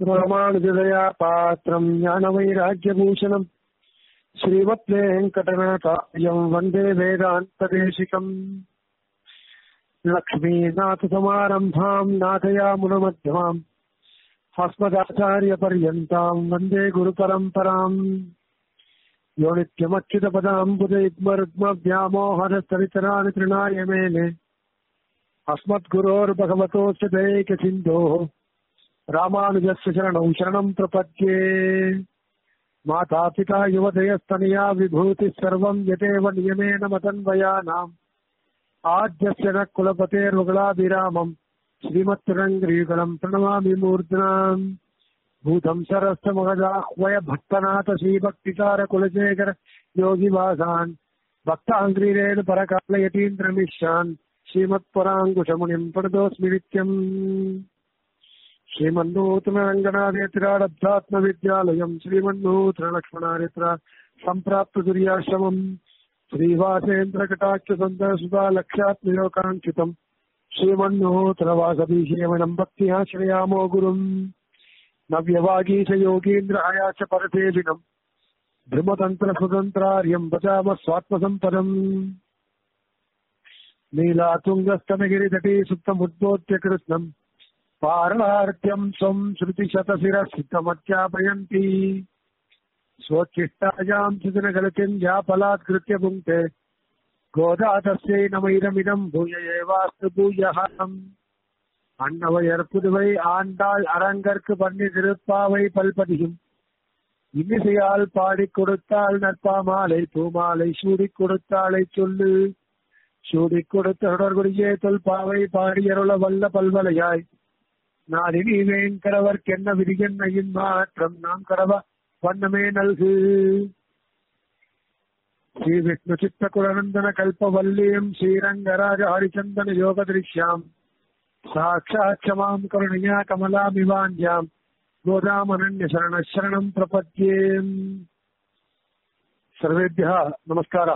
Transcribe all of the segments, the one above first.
ராமானுஜதயா பாத்திரம் ஞானவைராக்கியபூஷணம் ஸ்ரீமத் வெங்கடநாதாயம் வந்தே வேதாந்ததேசிகம் லக்ஷ்மீநாथसमारम्भाम् नाथयामुनमध्यमाम् अस्मदाचार्यपर्यन्ताम् वन्दे गुरुपरम्पराम् यो नित्यमच्युतपदाम्बुजयुग्मरुग्मव्यामोहरस्तरितराणि तृणाय मेने अस्मद्गुरोर्भगवतोऽस्य दैकसिन्धोः रामानुजस्य शरणौ शरणम् प्रपद्ये मातापिता युवतयस्तनया विभूतिः सर्वम् यतेव नियमेन मतन्वयानाम् आद्यस्य न कुलपतेर्वगलाभिरामम् श्रीमत्तरङ्ग्रीगलम् प्रणमामि मूर्ध्नाम् भूतम् सरस्य महदाह्वय भक्तनाथ श्रीभक्तिकार कुलशेखर योगिवासान् भक्ताङ्ग्रीरेण परकालयतीन्द्रमिश्रान् श्रीमत्पराङ्कुशमुनिम् प्रणतोऽस्मि नित्यम् श्रीमन्नूतनरङ्गनाथेत्रारब्धात्मविद्यालयम् श्रीमन्नूतनलक्ष्मणारेत्र सम्प्राप्तदुर्याश्रमम् श्रीवासेन्द्रकटाक्षसन्दर्शुता लक्ष्यात्मयोकाङ्क्षितम् श्रीमन्नूतनवासभीषेवणम् भक्त्या श्रयामो गुरुम् नव्यवागीशयोगीन्द्र हयाच परसेविनम् धर्मतन्त्रस्वतन्त्रार्यम् भजामः स्वात्मसम्पदम् नीलातुङ्गस्तनगिरितटे सुप्तमुद्बोध्य कृत्स्नम् पारणार्थ्यम् स्वम् श्रुतिशतशिरः सिद्धमत्यापयन्ति स्वोच्छिष्टायाम् सुदिनगलतिम् यापलात्कृत्य पुङ्क्ते गोदा तस्यै नमैरमिदम् भूय एवास्तु भूयः அன்னவையர் புதுவை ஆண்டாள் அரங்கற்கு பண்ணி திருப்பாவை பல்பதியும் இன்னிசையால் பாடிக் கொடுத்தாள் நற்பாமாலை பூமாலை சூடிக் கொடுத்தாளை சொல்லு சூடிக் கொடுத்த தொடர்புடைய தொல்பாவை பாடியருள வல்ல பல்வலையாய் நாடினி வேங்கடவர்க்கென்ன விதியன்னையின் மாற்றம் நாம் கடவ வண்ணமே நல்கு ஸ்ரீ விஷ்ணு சித்த குலநந்தன கல்பவல்லியம் ஸ்ரீரங்கராஜ ஹரிச்சந்தன யோக திருஷ்யாம் साक्षात् क्षमाम् करुणया कमलामिवाञ्जाम् गोदामनन्यशरणशरणम् प्रपद्ये सर्वेभ्यः நமஸ்காரः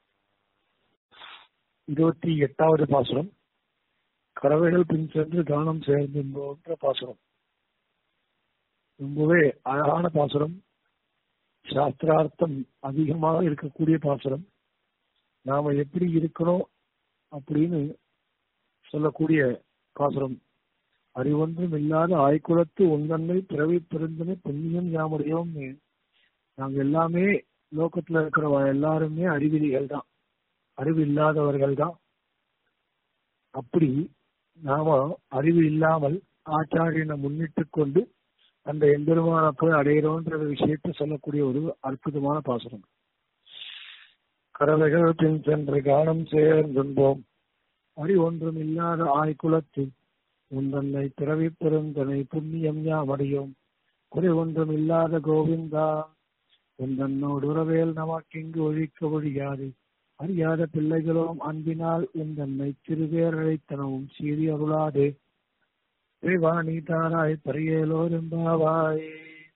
இருபத்தி எட்டாவது பாசுரம் கறவைகள் பின் சென்று கானம் சேர்ந்திருந்தோன்ற பாசுரம் ரொம்பவே அழகான பாசுரம் சாஸ்திரார்த்தம் அதிகமாக இருக்கக்கூடிய பாசுரம் நாம எப்படி இருக்கணும் அப்படின்னு சொல்லக்கூடிய பாசுரம் அறிவொன்றும் இல்லாத ஆய்குலத்து உந்தன்மை பிறவி பெருந்தனை புண்ணியம் யாமுடையோம் நாங்க எல்லாமே லோகத்துல இருக்கிற எல்லாருமே அறிவிலிகள் தான் அறிவு இல்லாதவர்கள் தான் அப்படி நாம அறிவு இல்லாமல் ஆச்சாரியனை முன்னிட்டு கொண்டு அந்த எம்பெருமான போய் அடையிறோன்ற விஷயத்தை சொல்லக்கூடிய ஒரு அற்புதமான பாசுரம் கறவைகள் பின் சென்று கானம் சேர்ந்திருந்தோம் அறி ஒன்றும் இல்லாத ஆய்குலத்தில் உந்தன்னை பிறவி பெருந்தனை புண்ணியம் யாமடையும் குறை ஒன்றும் இல்லாத கோவிந்தா உந்தன்னோடு உறவேல் நமக்கிங்கு ஒழிக்க ஒழியாது அறியாத பிள்ளைகளும் அன்பினால் உந்தன்னை திருவேரழைத்தனவும் சீறி அருளாதே இறைவாணி தாராய் பரியேலோரும்பாவாய்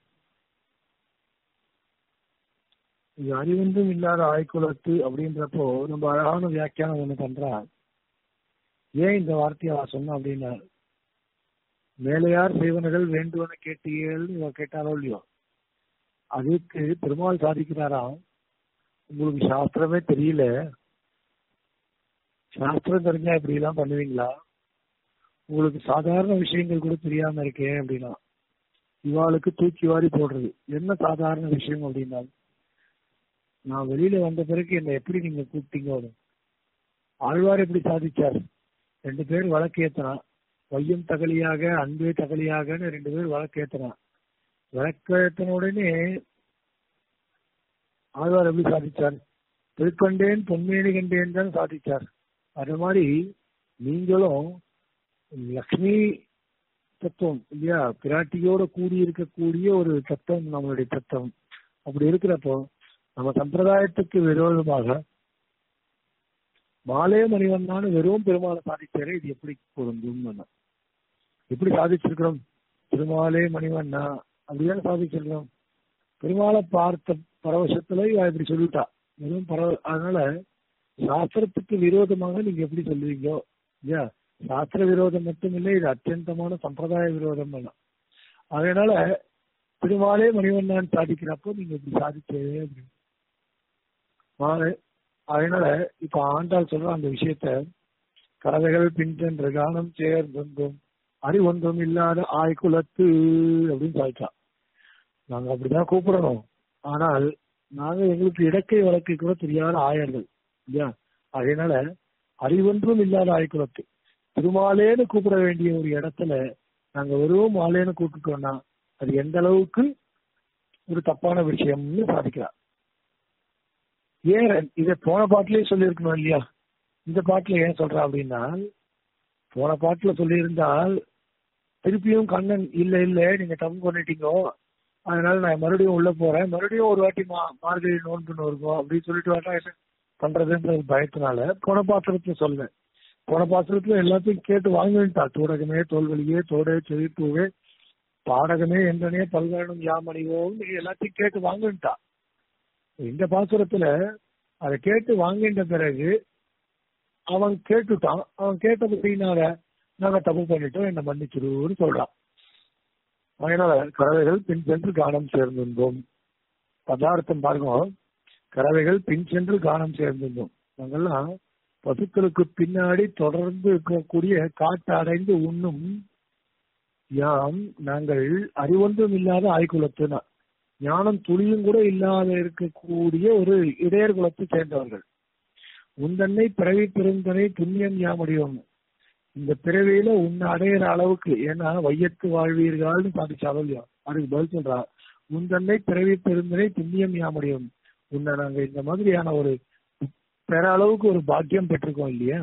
இது அறிவொன்றும் இல்லாத ஆய்குலத்து அப்படின்றப்போ ரொம்ப அழகான வியாக்கியானம் ஒண்ணு பண்றான் ஏன் இந்த வார்த்தையை அவ சொன்ன அப்படின்னா மேலையார் செய்வனர்கள் வேண்டுவன கேட்டீர்கள் இவ கேட்டாரோ இல்லையோ அதுக்கு பெருமாள் சாதிக்கிறாராம் உங்களுக்கு சாஸ்திரமே தெரியல சாஸ்திரம் தெரிஞ்சா இப்படி எல்லாம் பண்ணுவீங்களா உங்களுக்கு சாதாரண விஷயங்கள் கூட தெரியாம இருக்கே அப்படின்னா இவாளுக்கு தூக்கி வாரி போடுறது என்ன சாதாரண விஷயம் அப்படின்னா நான் வெளியில வந்த பிறகு என்ன எப்படி நீங்க கூப்பிட்டீங்க ஆழ்வார் எப்படி சாதிச்சார் ரெண்டு பேர் வழக்கேத்தனான் வையம் தகலியாக அன்பே தகலியாகன்னு ரெண்டு பேர் வழக்கேத்தனான் வழக்கேத்தன உடனே ஆழ்வார் எப்படி சாதிச்சார் திருக்கண்டேன் பொன்மேனி கண்டேன் தான் சாதிச்சார் அது மாதிரி நீங்களும் லக்ஷ்மி தத்துவம் இல்லையா பிராட்டியோட கூடி இருக்கக்கூடிய ஒரு தத்துவம் நம்மளுடைய தத்துவம் அப்படி இருக்கிறப்போ நம்ம சம்பிரதாயத்துக்கு விரோதமாக மாலே மணிவண்ணான்னு வெறும் பெருமாளை சாதிச்சாரு இது எப்படி பொருந்தும் எப்படி சாதிச்சிருக்கிறோம் திருமாலே மணிவண்ணா அப்படிதான் சாதிச்சிருக்கிறோம் பெருமாளை பார்த்த பரவசத்துல இவ இப்படி சொல்லிட்டா வெறும் பரவ அதனால சாஸ்திரத்துக்கு விரோதமாக நீங்க எப்படி சொல்லுவீங்க இல்லையா சாஸ்திர விரோதம் மட்டும் இல்லை இது அத்தியந்தமான சம்பிரதாய விரோதம் எல்லாம் அதனால திருமாலே மணிவண்ணன் சாதிக்கிறப்போ நீங்க இப்படி சாதிச்சே அப்படின்னு ஆ- அதனால இப்ப ஆண்டாள் சொல்ற அந்த விஷயத்த கறவைகள் பின்சென்ற கானம் சேர்ந்தொன்றும் அறிவொன்றும் இல்லாத ஆய்குலத்து அப்படின்னு சாதிச்சா நாங்க அப்படிதான் கூப்பிடணும் ஆனால் நாங்க எங்களுக்கு இடக்கை வழக்கை கூட தெரியாத ஆயர்கள் இல்லையா அதனால அறிவொன்றும் இல்லாத ஆய்குலத்து திருமாலேன்னு கூப்பிட வேண்டிய ஒரு இடத்துல நாங்க வெறும் மாலேன்னு கூப்பிட்டுட்டோம்னா அது எந்த அளவுக்கு ஒரு தப்பான விஷயம்னு சாதிக்கிறார் ஏன் இதை போன பாட்டிலேயே சொல்லியிருக்கணும் இல்லையா இந்த பாட்டுல ஏன் சொல்றா அப்படின்னா போன பாட்டுல சொல்லியிருந்தால் திருப்பியும் கண்ணன் இல்ல இல்ல நீங்க தப்பு பண்ணிட்டீங்க அதனால நான் மறுபடியும் உள்ள போறேன் மறுபடியும் ஒரு வாட்டி மா மார்கழி நோன்புன்னு இருக்கும் அப்படின்னு சொல்லிட்டு வரா என்ன பண்றதுன்ற ஒரு பயத்தினால போன பாத்திரத்துல சொல்ல போன பாத்திரத்துல எல்லாத்தையும் கேட்டு வாங்கிட்டா தூடகமே தோல்வழியே தோடே செழிப்புவே பாடகமே என்றனே பல்காணும் யாமணிவோன்னு எல்லாத்தையும் கேட்டு வாங்கிட்டா இந்த பாசுரத்துல அதை கேட்டு வாங்கிட்ட பிறகு அவன் கேட்டுட்டான் அவன் கேட்டபடினால நாங்க தப்பு பண்ணிட்டோம் என்ன மன்னிச்சிருன்னு சொல்றான் அதனால கறவைகள் பின் சென்று கானம் சேர்ந்திருந்தோம் பதார்த்தம் பாருங்க கறவைகள் பின் சென்று கானம் சேர்ந்திருந்தோம் நாங்கெல்லாம் பசுக்களுக்கு பின்னாடி தொடர்ந்து இருக்கக்கூடிய காட்டு அடைந்து உண்ணும் யாம் நாங்கள் அறிவொன்றும் இல்லாத ஆய்குலத்துனா ஞானம் துளியும் கூட இல்லாத இருக்கக்கூடிய ஒரு இடையர் குலத்தை சேர்ந்தவர்கள் உந்தன்னை பிறவி பெருந்தனை புண்ணியம் யாமடியோம் இந்த பிறவியில உன்னை அடையிற அளவுக்கு ஏன்னா வையத்து வாழ்வீர்கள்னு பாதிச்சாலும் இல்லையா அதுக்கு பதில் சொல்றா உந்தன்னை பிறவி பெருந்தனை புண்ணியம் யாமடியோம் உன்னை நாங்க இந்த மாதிரியான ஒரு பெற அளவுக்கு ஒரு பாக்கியம் பெற்றிருக்கோம் இல்லையா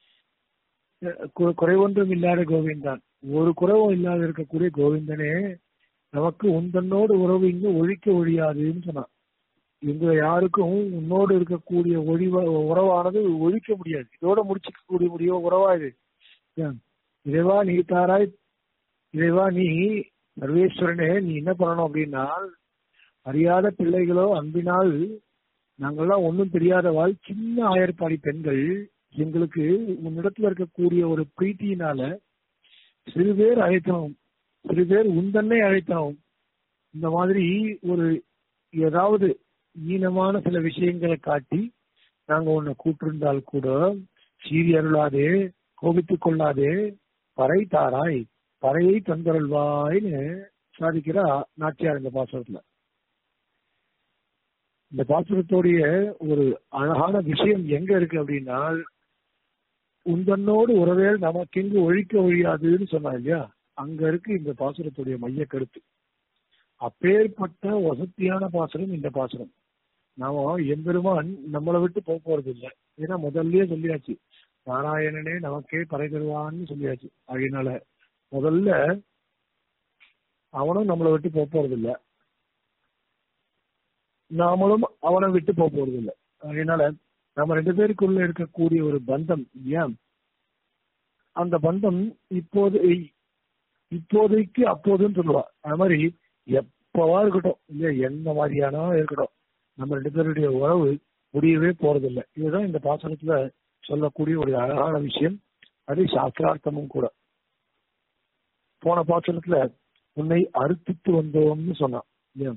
கு- குறைவொன்றும் இல்லாத கோவிந்தான் ஒரு குறைவும் இல்லாத இருக்கக்கூடிய கோவிந்தனே நமக்கு உந்தன்னோடு உறவு இங்கு ஒழிக்க ஒழியாதுன்னு சொன்னான் இங்க யாருக்கும் உன்னோடு இருக்கக்கூடிய ஒழிவ உறவானது ஒழிக்க முடியாது இதோட முடிச்சுக்கக்கூடிய முடிய உறவா இது ஏன்? இறைவா நீ தாராய் இறைவா நீ சர்வேஸ்வரனே நீ என்ன பண்ணணும் அப்படின்னா அறியாத பிள்ளைகளோ அன்பினால் நாங்கெல்லாம் ஒன்றும் தெரியாதவாள் சின்ன ஆயர்பாடி பெண்கள் எங்களுக்கு உன்னிடத்துல இருக்கக்கூடிய ஒரு பிரீத்தியினால சிறு பேர் அழைத்தோம் சிறு பேர் உந்தன்னை அழைத்தோம் இந்த மாதிரி ஒரு ஏதாவது ஈனமான சில விஷயங்களை காட்டி நாங்க உன்னை கூட்டிருந்தால் கூட சீரி அருளாதே கோபித்துக் கொள்ளாதே பறை தாராய் பறையை தந்தருள்வாய்னு சாதிக்கிறா நாச்சியார் இந்த பாசுரத்துல இந்த பாசுரத்தோடைய ஒரு அழகான விஷயம் எங்க இருக்கு அப்படின்னா உந்தன்னோடு உறவே நமக்கெங்கு ஒழிக்க ஒழியாதுன்னு சொன்னா இல்லையா அங்க இருக்கு இந்த பாசுரத்துடைய மைய கருத்து அப்பேற்பட்ட வசத்தியான பாசுரம் இந்த பாசுரம் நாம எம்பெருமான் நம்மளை விட்டு போக போறது இல்லை ஏன்னா முதல்லயே சொல்லியாச்சு நாராயணனே நமக்கே பறை தருவான்னு சொல்லியாச்சு அதனால முதல்ல அவனும் நம்மளை விட்டு போக போறது இல்ல நாமளும் அவனை விட்டு போக போறது இல்ல அதனால நம்ம ரெண்டு பேருக்குள்ள இருக்கக்கூடிய ஒரு பந்தம் ஏன் அந்த பந்தம் இப்போது இப்போதைக்கு அப்போதுன்னு சொல்லுவா அது மாதிரி எப்பவா இருக்கட்டும் இல்ல எந்த மாதிரியானா இருக்கட்டும் நம்ம ரெண்டு பேருடைய உறவு முடியவே போறதில்லை இதுதான் இந்த பாசனத்துல சொல்லக்கூடிய ஒரு அழகான விஷயம் அது சாஸ்திரார்த்தமும் கூட போன பாசனத்துல உன்னை அறுத்திட்டு வந்தோம்னு சொன்னான் இல்லையா?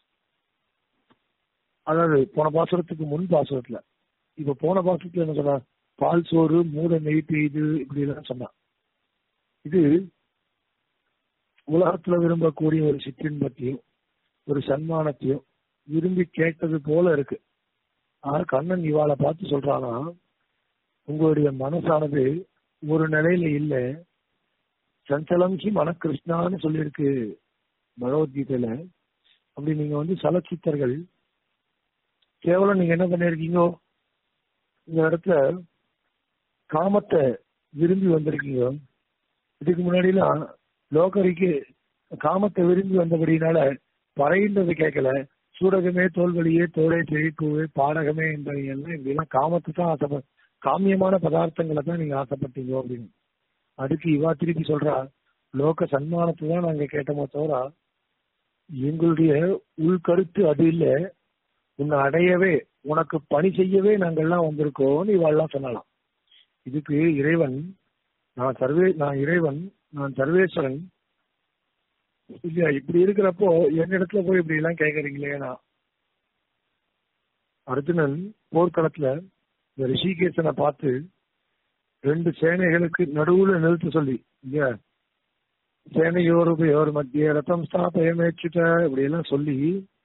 அதாவது போன பாசுரத்துக்கு முன் பாசுரத்துல இப்ப போன பாசுரத்துல என்ன சொன்னா பால் சோறு மூட நெய் பெய்து இப்படி எல்லாம் சொன்னான் இது உலகத்துல விரும்பக்கூடிய ஒரு சிற்றின்பத்தையும் ஒரு சன்மானத்தையும் விரும்பி கேட்டது போல இருக்கு ஆனா கண்ணன் இவாளை பார்த்து சொல்றானா உங்களுடைய மனசானது ஒரு நிலையில இல்ல சஞ்சலம் ஹி மனகிருஷ்ணான்னு சொல்லியிருக்கு பகவத்கீதையில அப்படி நீங்க வந்து சலச்சித்தர்கள் கேவலம் நீங்க என்ன பண்ணிருக்கீங்க இந்த இடத்துல காமத்தை விரும்பி வந்திருக்கீங்க இதுக்கு முன்னாடிலாம் லோகரிக்கு காமத்தை விரும்பி வந்தபடினால பறையின்றது கேட்கல சூடகமே தோல்வழியே தோளே செழிக்குவே பாடகமே என்பதையெல்லாம் இப்படிலாம் காமத்தை தான் ஆசைப்ப காமியமான பதார்த்தங்களை தான் நீங்க ஆசைப்பட்டீங்க அப்படின்னு அதுக்கு இவா திருப்பி சொல்றா லோக சன்மானத்தை தான் நாங்க கேட்டோமோ தவிர எங்களுடைய உள்கருத்து அது இல்ல உன்னை அடையவே உனக்கு பணி செய்யவே நாங்கெல்லாம் வந்திருக்கோம்னு இவாள்லாம் சொல்லலாம் இதுக்கு இறைவன் நான் சர்வே நான் இறைவன் நான் சர்வேஸ்வரன் இல்லையா இப்படி இருக்கிறப்போ என்னிடத்துல போய் இப்படி எல்லாம் கேக்குறீங்களேனா அர்ஜுனன் போர்க்களத்துல இந்த ரிஷிகேசனை பார்த்து ரெண்டு சேனைகளுக்கு நடுவுல நிறுத்த சொல்லி இல்லையா சேனையோருபயோர் மத்திய ரத்தம் ஸ்தாபயமேச்சுட்ட இப்படி எல்லாம் சொல்லி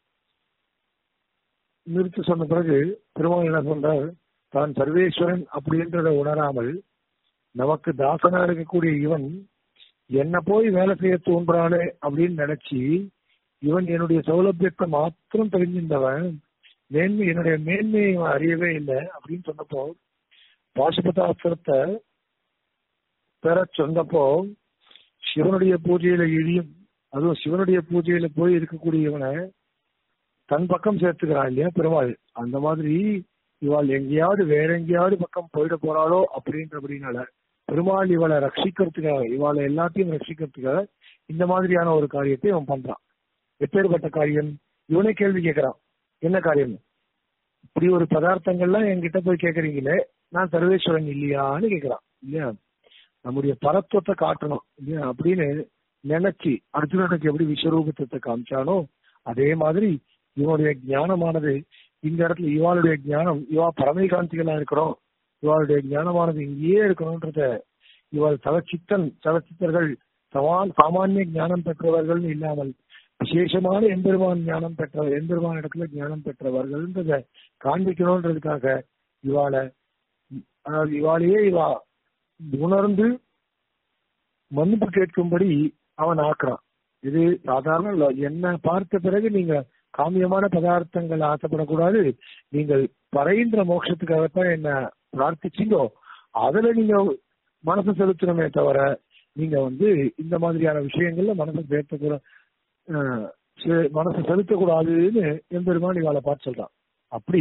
நிறுத்த சொன்ன பிறகு பெருமாள் என்ன சொல்றார் தான் சர்வேஸ்வரன் அப்படின்றத உணராமல் நமக்கு தாசனா இருக்கக்கூடிய இவன் என்ன போய் வேலை செய்ய தோன்றானே அப்படின்னு நினைச்சு இவன் என்னுடைய சௌலபியத்தை மாத்திரம் தெரிஞ்சிருந்தவன் மேன்மை என்னுடைய மேன்மையை இவன் அறியவே இல்லை அப்படின்னு சொன்னப்போ பாசுபதாஸ்திரத்தை பெற சொன்னப்போ சிவனுடைய பூஜையில இழியும் அதுவும் சிவனுடைய பூஜையில போய் இருக்கக்கூடிய இவனை தன் பக்கம் சேர்த்துக்கிறான் இல்லையா பெருமாள் அந்த மாதிரி இவாள் எங்கேயாவது வேற எங்கேயாவது பக்கம் போயிட போறாளோ அப்படின்றபடினால பெருமாள் இவளை ரட்சிக்கிறதுக்காக இவாளை எல்லாத்தையும் ரட்சிக்கிறதுக்காக இந்த மாதிரியான ஒரு காரியத்தை அவன் பண்றான் எப்பேற்பட்ட காரியம் இவனே கேள்வி கேட்கிறான் என்ன காரியம் இப்படி ஒரு பதார்த்தங்கள்லாம் என்கிட்ட போய் கேக்குறீங்களே நான் சர்வேஸ்வரன் இல்லையான்னு கேக்குறான் இல்லையா நம்முடைய பரத்துவத்தை காட்டணும் இல்லையா அப்படின்னு நினைச்சு அர்ஜுனனுக்கு எப்படி விஸ்வரூபத்தை காமிச்சானோ அதே மாதிரி இவனுடைய ஞானமானது இந்த இடத்துல இவாளுடைய ஞானம் இவா பரமைகாந்திகளா இருக்கிறோம் இவாளுடைய ஞானமானது இங்கேயே இருக்கணும்ன்றத இவள் சலச்சித்தன் சலச்சித்தர்கள் சவால் சாமானிய ஞானம் பெற்றவர்கள் இல்லாமல் விசேஷமான எம்பெருமான் ஞானம் பெற்ற எம்பெருமான் இடத்துல ஞானம் பெற்றவர்கள்ன்றத காண்பிக்கணும்ன்றதுக்காக இவாளை அதாவது இவாளையே இவா உணர்ந்து மன்னிப்பு கேட்கும்படி அவன் ஆக்குறான் இது சாதாரண இல்ல. என்ன பார்த்த பிறகு நீங்க காமியமான பதார்த்தங்கள் ஆசைப்படக்கூடாது நீங்கள் பறையின்ற மோட்சத்துக்காகத்தான் என்ன பிரார்த்திச்சீங்கோ அதுல நீங்க மனசு செலுத்தணுமே தவிர நீங்க வந்து இந்த மாதிரியான விஷயங்கள்ல மனசை சேர்த்தக்கூட அஹ், செ- மனசை செலுத்தக்கூடாதுன்னு எம்பெருமான் இவாளை பார்த்து சொல்றான் அப்படி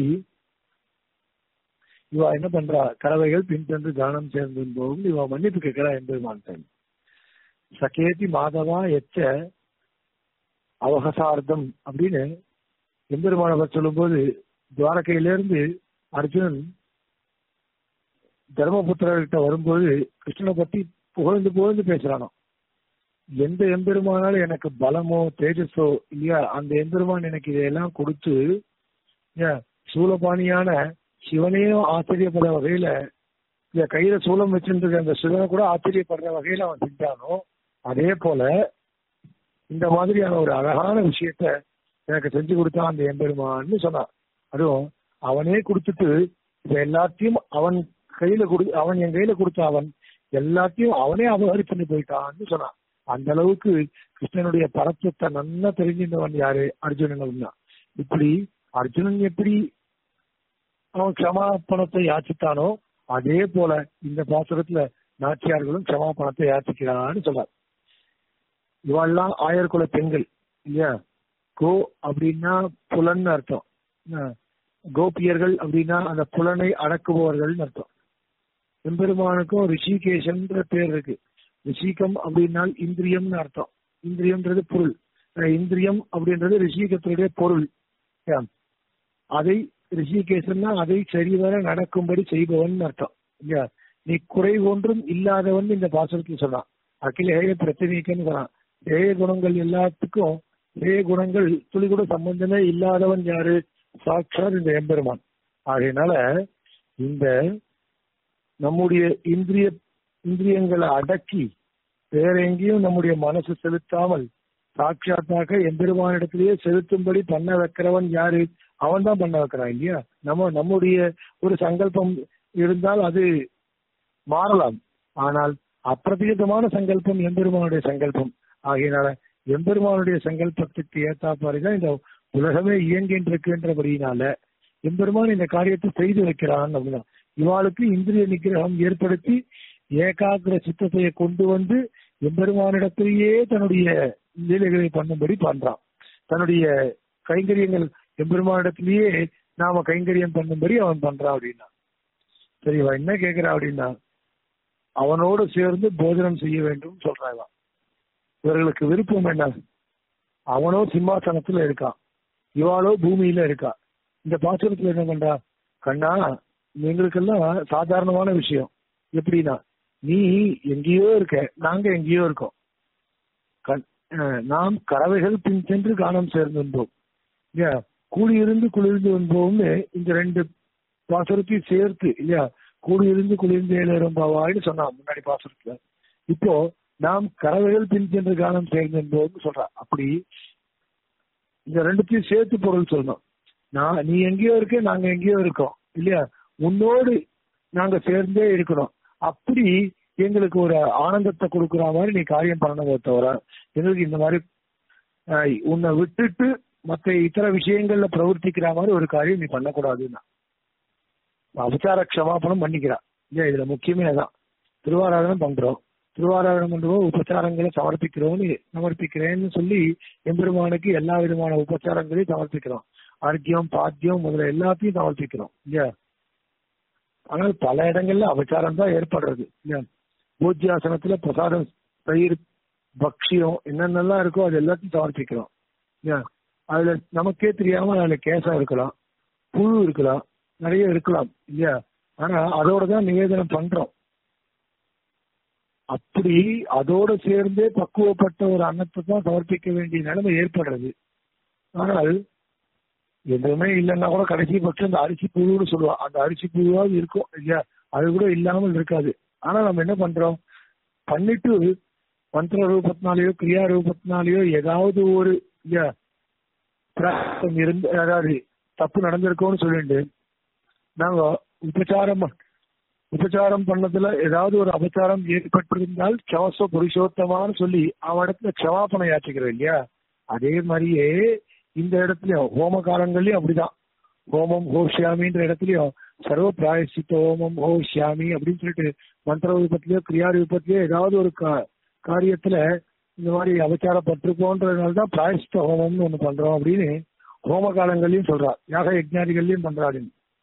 இவா என்ன பண்றா கறவைகள் பின் சென்று தானம் சேர்ந்து போகும் இவா மன்னிப்பு கேட்கிறா எம்பெருமான் சகேதி மாதவா எச்ச அவகசார்த்தம் அப்படின்னு எம்பெருமானவர் சொல்லும்போது துவாரகையிலிருந்து அர்ஜுனன் தர்மபுத்திரர்கிட்ட வரும்போது கிருஷ்ணனை பத்தி புகழ்ந்து புகழ்ந்து பேசுறானோ எந்த எம்பெருமானாலும் எனக்கு பலமோ தேஜஸோ இல்லையா அந்த எம்பெருமான் எனக்கு இதையெல்லாம் கொடுத்து ஏன், சூலபாணியான சிவனையும் ஆச்சரியப்படுற வகையில இந்த கையில சூலம் வச்சிருந்த அந்த சிவனை கூட ஆச்சரியப்படுற வகையில அவன் செஞ்சானோ அதே போல இந்த மாதிரியான ஒரு அழகான விஷயத்த எனக்கு செஞ்சு கொடுத்தான் அந்த எம்பெருமான்னு சொன்னான் அதுவும் அவனே கொடுத்துட்டு இத எல்லாத்தையும் அவன் கையில கொடு அவன் என் கையில கொடுத்த அவன் எல்லாத்தையும் அவனே அபகரிச்சுட்டு போயிட்டான்னு சொன்னான் அந்த அளவுக்கு கிருஷ்ணனுடைய பரத்துவத்தை நன்னா தெரிஞ்சிருந்தவன் யாரு அர்ஜுனன் தான் இப்படி அர்ஜுனன் எப்படி அவன் க்ஷமாபணத்தை யாச்சித்தானோ அதே போல இந்த பாசுரத்துல நாச்சியார்களும் க்ஷமாபணத்தை யாச்சிக்கிறான்னு சொல்றார் இவாள்லாம் ஆயர்குல பெண்கள் இல்லையா கோ அப்படின்னா புலன்னு அர்த்தம் என்ன? கோபியர்கள் அப்படின்னா அந்த புலனை அடக்குபவர்கள்னு அர்த்தம் எம்பெருமானுக்கும் ரிஷிகேஷன்ற பேர் இருக்கு ரிஷிகம் அப்படின்னால் இந்திரியம்னு அர்த்தம் இந்திரியம்ன்றது பொருள் அஹ் இந்திரியம் அப்படின்றது ரிஷிகத்தினுடைய பொருள் ஏன்? அதை ரிஷிகேசன்னா அதை சரிவர நடக்கும்படி செய்பவன் அர்த்தம் இல்லையா நீ குறை ஒன்றும் இல்லாதவன் இந்த பாசுரத்தில் சொன்னான் அகிலேய பிரத்தினீக்கன்னு சொன்னான் ஏய குணங்கள் எல்லாத்துக்கும் ஏய குணங்கள் துளி கூட சம்பந்தமே இல்லாதவன் யாரு சாட்சாத் இந்த எம்பெருமான் ஆகையினால இந்த நம்முடைய இந்திரிய இந்திரியங்களை அடக்கி வேற எங்கேயும் நம்முடைய மனசு செலுத்தாமல் சாட்சாத்தாக எம்பெருமானிடத்திலேயே செலுத்தும்படி பண்ண வைக்கிறவன் யாரு அவன் தான் பண்ண வைக்கிறான் இல்லையா நம்ம நம்முடைய ஒரு சங்கல்பம் இருந்தால் அது மாறலாம் ஆனால் அப்பிரதீதமான சங்கல்பம் எம்பெருமானுடைய சங்கல்பம் ஆகையினால எம்பெருமானுடைய சங்கல்பத்துக்கு ஏத்தாப்பாரு தான் இந்த உலகமே இயங்கின்னு இருக்குன்றபடியினால எம்பெருமான் இந்த காரியத்தை செய்து வைக்கிறான் அப்படின்னா இவாளுக்கு இந்திரிய நிகிரகம் ஏற்படுத்தி ஏகாகிர சித்தத்தை கொண்டு வந்து எம்பெருமானிடத்திலேயே தன்னுடைய லீலைகளை பண்ணும்படி பண்றான் தன்னுடைய கைங்கரியங்கள் எம்பெருமானிடத்திலேயே நாம கைங்கரியம் பண்ணும்படி அவன் பண்றான் அப்படின்னா சரி இவன் என்ன கேக்குறா அப்படின்னா அவனோடு சேர்ந்து போஜனம் செய்ய வேண்டும் சொல்றான் இவன். இவர்களுக்கு விருப்பம் என்ன அவனோ சிம்மாசனத்துல இருக்கான் இவாளோ பூமியில இருக்கா இந்த பாசுரத்துல என்ன பண்றா கண்ணா எங்களுக்கெல்லாம் சாதாரணமான விஷயம் எப்படின்னா நீ எங்கேயோ இருக்க நாங்க எங்கேயோ இருக்கோம் கண்- அஹ், நாம் கறவைகள் பின் சென்று காணம் சேர்ந்திருந்தோம் இல்லையா கூடியிருந்து குளிர்ந்து வந்தோம்னு இந்த ரெண்டு பாசுரத்தையும் சேர்த்து இல்லையா கூடியிருந்து குளிர்ந்து ஏழும் பாவாய்னு சொன்னான் முன்னாடி பாசுரத்துல இப்போ நாம் கறவைகள் பின் சென்று காணம் சேர்ந்திருந்தோம்னு சொல்றான் அப்படி இந்த ரெண்டுத்தையும் சேர்த்து பொருள் சொல்லணும் நான் நீ எங்கேயோ இருக்க நாங்க எங்கேயோ இருக்கோம் இல்லையா உன்னோடு நாங்க சேர்ந்தே இருக்கிறோம் அப்படி எங்களுக்கு ஒரு ஆனந்தத்தை கொடுக்குற மாதிரி நீ காரியம் பண்ணணுமே தவிர எங்களுக்கு இந்த மாதிரி ஆஹ், உன்னை விட்டுட்டு மத்த இத்தர விஷயங்கள்ல பிரவர்த்திக்கிற மாதிரி ஒரு காரியம் நீ பண்ணக்கூடாதுன்னா அபச்சார க்ஷமாபணம் பண்ணிக்கிறா இல்லையா இதுல முக்கியமே அதான் திருவாராதனம் பண்றோம் திருவாராதனம் பண்றோம் உபச்சாரங்களை சமர்ப்பிக்கிறோம்னு சமர்ப்பிக்கிறேன்னு சொல்லி எம்பெருமானுக்கு எல்லா விதமான உபச்சாரங்களையும் சமர்ப்பிக்கிறோம் அர்க்கியம் பாத்தியம் முதல்ல எல்லாத்தையும் சமர்ப்பிக்கிறோம் இல்லையா ஆனால் பல இடங்கள்ல அபச்சாரம் தான் ஏற்படுறது இல்லையா பூஜ்யாசனத்துல பிரசாதம் தயிர் பக்ஷியம் என்னென்னலாம் இருக்கோ அது எல்லாத்தையும் சமர்ப்பிக்கிறோம் இல்லையா அதுல நமக்கே தெரியாம அதுல கேசம் இருக்கலாம் புழு இருக்கலாம் நிறைய இருக்கலாம் இல்லையா ஆனா அதோட தான் நிவேதனம் பண்றோம் அப்படி அதோட சேர்ந்தே பக்குவப்பட்ட ஒரு அன்னத்தை தான் சமர்ப்பிக்க வேண்டிய நிலைமை ஏற்படுறது ஆனால் எதுவுமே இல்லைன்னா கூட கடைசி பட்சம் அந்த அரிசி புழுன்னு சொல்லுவா அந்த அரிசி புழுவாவது இருக்கும் இல்லையா அது கூட இல்லாமல் இருக்காது ஆனா நம்ம என்ன பண்றோம் பண்ணிட்டு மந்திர ரூபத்தினாலேயோ கிரியா ரூபத்தினாலேயோ ஏதாவது ஒரு இல்லையா பிராப்தம் இருந்து அதாவது தப்பு நடந்திருக்கோம்னு சொல்லிட்டு நாங்க உபச்சாரம் உபச்சாரம் பண்ணதுல ஏதாவது ஒரு அபச்சாரம் ஏற்பட்டிருந்தால் சவச புருஷோத்தமான்னு சொல்லி அவன் இடத்துல க்ஷமாபணம் யாச்சிக்கிறோம் இல்லையா அதே மாதிரியே இந்த இடத்துலயும் ஹோம காலங்கள்லயும் அப்படிதான் ஹோமம் ஹோஷியாமின்ற இடத்துலயும் சர்வ பிராயசித்த ஹோமம் ஹோஷியாமி அப்படின்னு சொல்லிட்டு மந்திர ரூபத்திலயோ கிரியா ரூபத்திலயோ ஏதாவது ஒரு கா- காரியத்துல இந்த மாதிரி அபச்சாரப்பட்டிருக்கோன்றதுனால தான் பிராயசித்த ஹோமம்னு ஒண்ணு பண்றோம் அப்படின்னு ஹோம காலங்கள்லயும் சொல்றா யாக யஜ்ஞாதிகள்லயும் பண்றாரு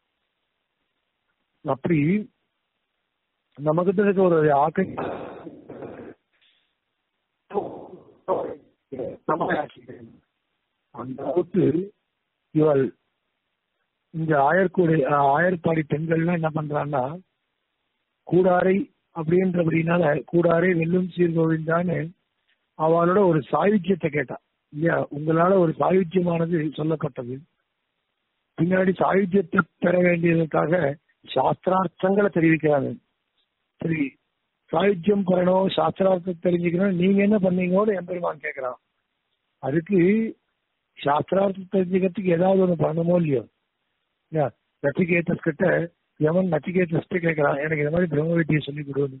அப்படி நமக்கிட்ட இருக்க ஒரு ஆக்க அந்த அளவுக்கு இவள் இந்த ஆயர்கூடை அஹ், ஆயர்பாடி பெண்கள்லாம் என்ன பண்றான்னா கூடாரை அப்படின்றபடினால கூடாரை வெல்லும் சீர்கோவிந்தான்னு அவளோட ஒரு சாயுஜ்யத்தை கேட்டா இல்லையா உங்களால ஒரு சாயுஜ்யமானது சொல்லப்பட்டது பின்னாடி சாயுஜ்யத்தை பெற வேண்டியதற்காக சாஸ்திரார்த்தங்களை தெரிவிக்கிறாங்க சரி சாயுஜ்யம் பெறணும் சாஸ்திரார்த்தத்தை தெரிஞ்சுக்கணும் நீங்க என்ன பண்ணீங்கன்னு எம்பெருமான் கேட்கிறான் அதுக்கு சாஸ்திரார்த்தம் தெரிஞ்சுக்கிறதுக்கு ஏதாவது ஒண்ணு பண்ணணுமோ இல்லையோ இல்லையா நச்சிகேதஸ் கிட்ட எவன் நச்சிகேதஸ் கேட்கிறான் எனக்கு இந்த மாதிரி பிரம்ம வித்தியை சொல்லி கொடுன்னு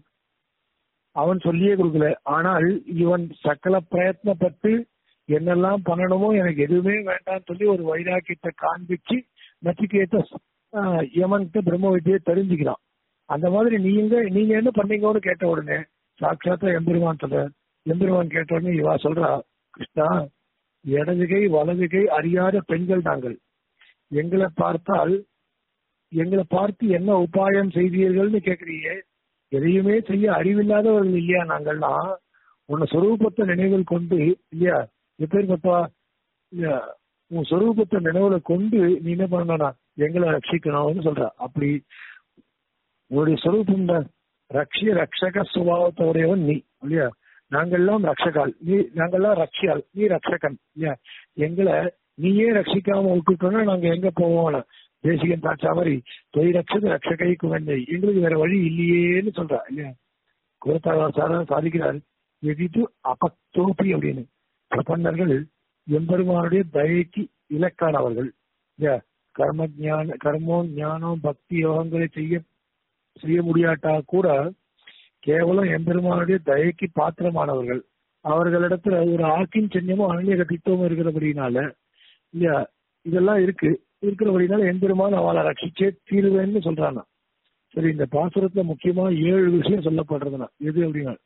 அவன் சொல்லியே கொடுக்கல ஆனால் இவன் சகல பிரயத்னப்பட்டு என்னெல்லாம் பண்ணணுமோ எனக்கு எதுவுமே வேண்டாம்னு சொல்லி ஒரு வைராக்கியத்தை காண்பிச்சு நச்சிகேதஸ் ஆஹ், யமன்கிட்ட பிரம்ம வித்தியை தெரிஞ்சுக்கிறான் அந்த மாதிரி நீங்க நீங்க என்ன பண்ணீங்கன்னு கேட்ட உடனே சாட்சாத்தா எம்பெருமான் சொல்ற எம்பெருமான் கேட்ட உடனே இவா சொல்றா கிருஷ்ணா இடது கை வலது கை அறியாத பெண்கள் நாங்கள் எங்களை பார்த்தால் எங்களை பார்த்து என்ன உபாயம் செய்தீர்கள்னு கேக்குறீங்க எதையுமே செய்ய அறிவில்லாதவர்கள் இல்லையா நாங்கள்லாம் உன்னை சொரூபத்தை நினைவில் கொண்டு இல்லையா எப்பேற்பட்டா இல்லையா உன் சொரூபத்தை நினைவுல கொண்டு நீ என்ன பண்ணனா எங்களை ரட்சிக்கணும்னு சொல்ற அப்படி உன்னுடைய சொரூபம் தான் ரக்ஷிய ரக்ஷக சுபாவத்தை உடையவன் நீ இல்லையா நாங்கெல்லாம் ரக்ஷகால் நீ நாங்கெல்லாம் ரக்ஷியால் நீ ரக்ஷகன் இல்லையா எங்களை நீயே ரட்சிக்காம விட்டுட்டோம்னா நாங்க எங்க போவோம் தேசிகன் தாட்சா மாதிரி தொய் ரட்சது ரட்சகைக்கு வேண்டை எங்களுக்கு வேற வழி இல்லையேன்னு சொல்றா இல்லையா குலத்தாழ்வார் சாதாரண சாதிக்கிறார் எதித்து அபத்தோப்பி அப்படின்னு பிரபன்னர்கள் எம்பெருமானுடைய தயைக்கு இலக்கானவர்கள் இல்லையா கர்ம ஞான கர்மோ ஞானம் பக்தி யோகங்களை செய்ய செய்ய முடியாட்டா கூட கேவலம் எம்பெருமானுடைய தயைக்கு பாத்திரமானவர்கள் அவர்களிடத்துல ஒரு ஆக்கின் சென்யமும் அந்நிய திட்டமும் இருக்கிறபடினால இல்லையா இதெல்லாம் இருக்கு இருக்கிறபடினால எம்பெருமான் அவளை ரட்சிச்சே தீருவேன்னு சொல்றாங்க சரி இந்த பாசுரத்துல முக்கியமா ஏழு விஷயம் சொல்லப்படுறதுனா எது அப்படின்னா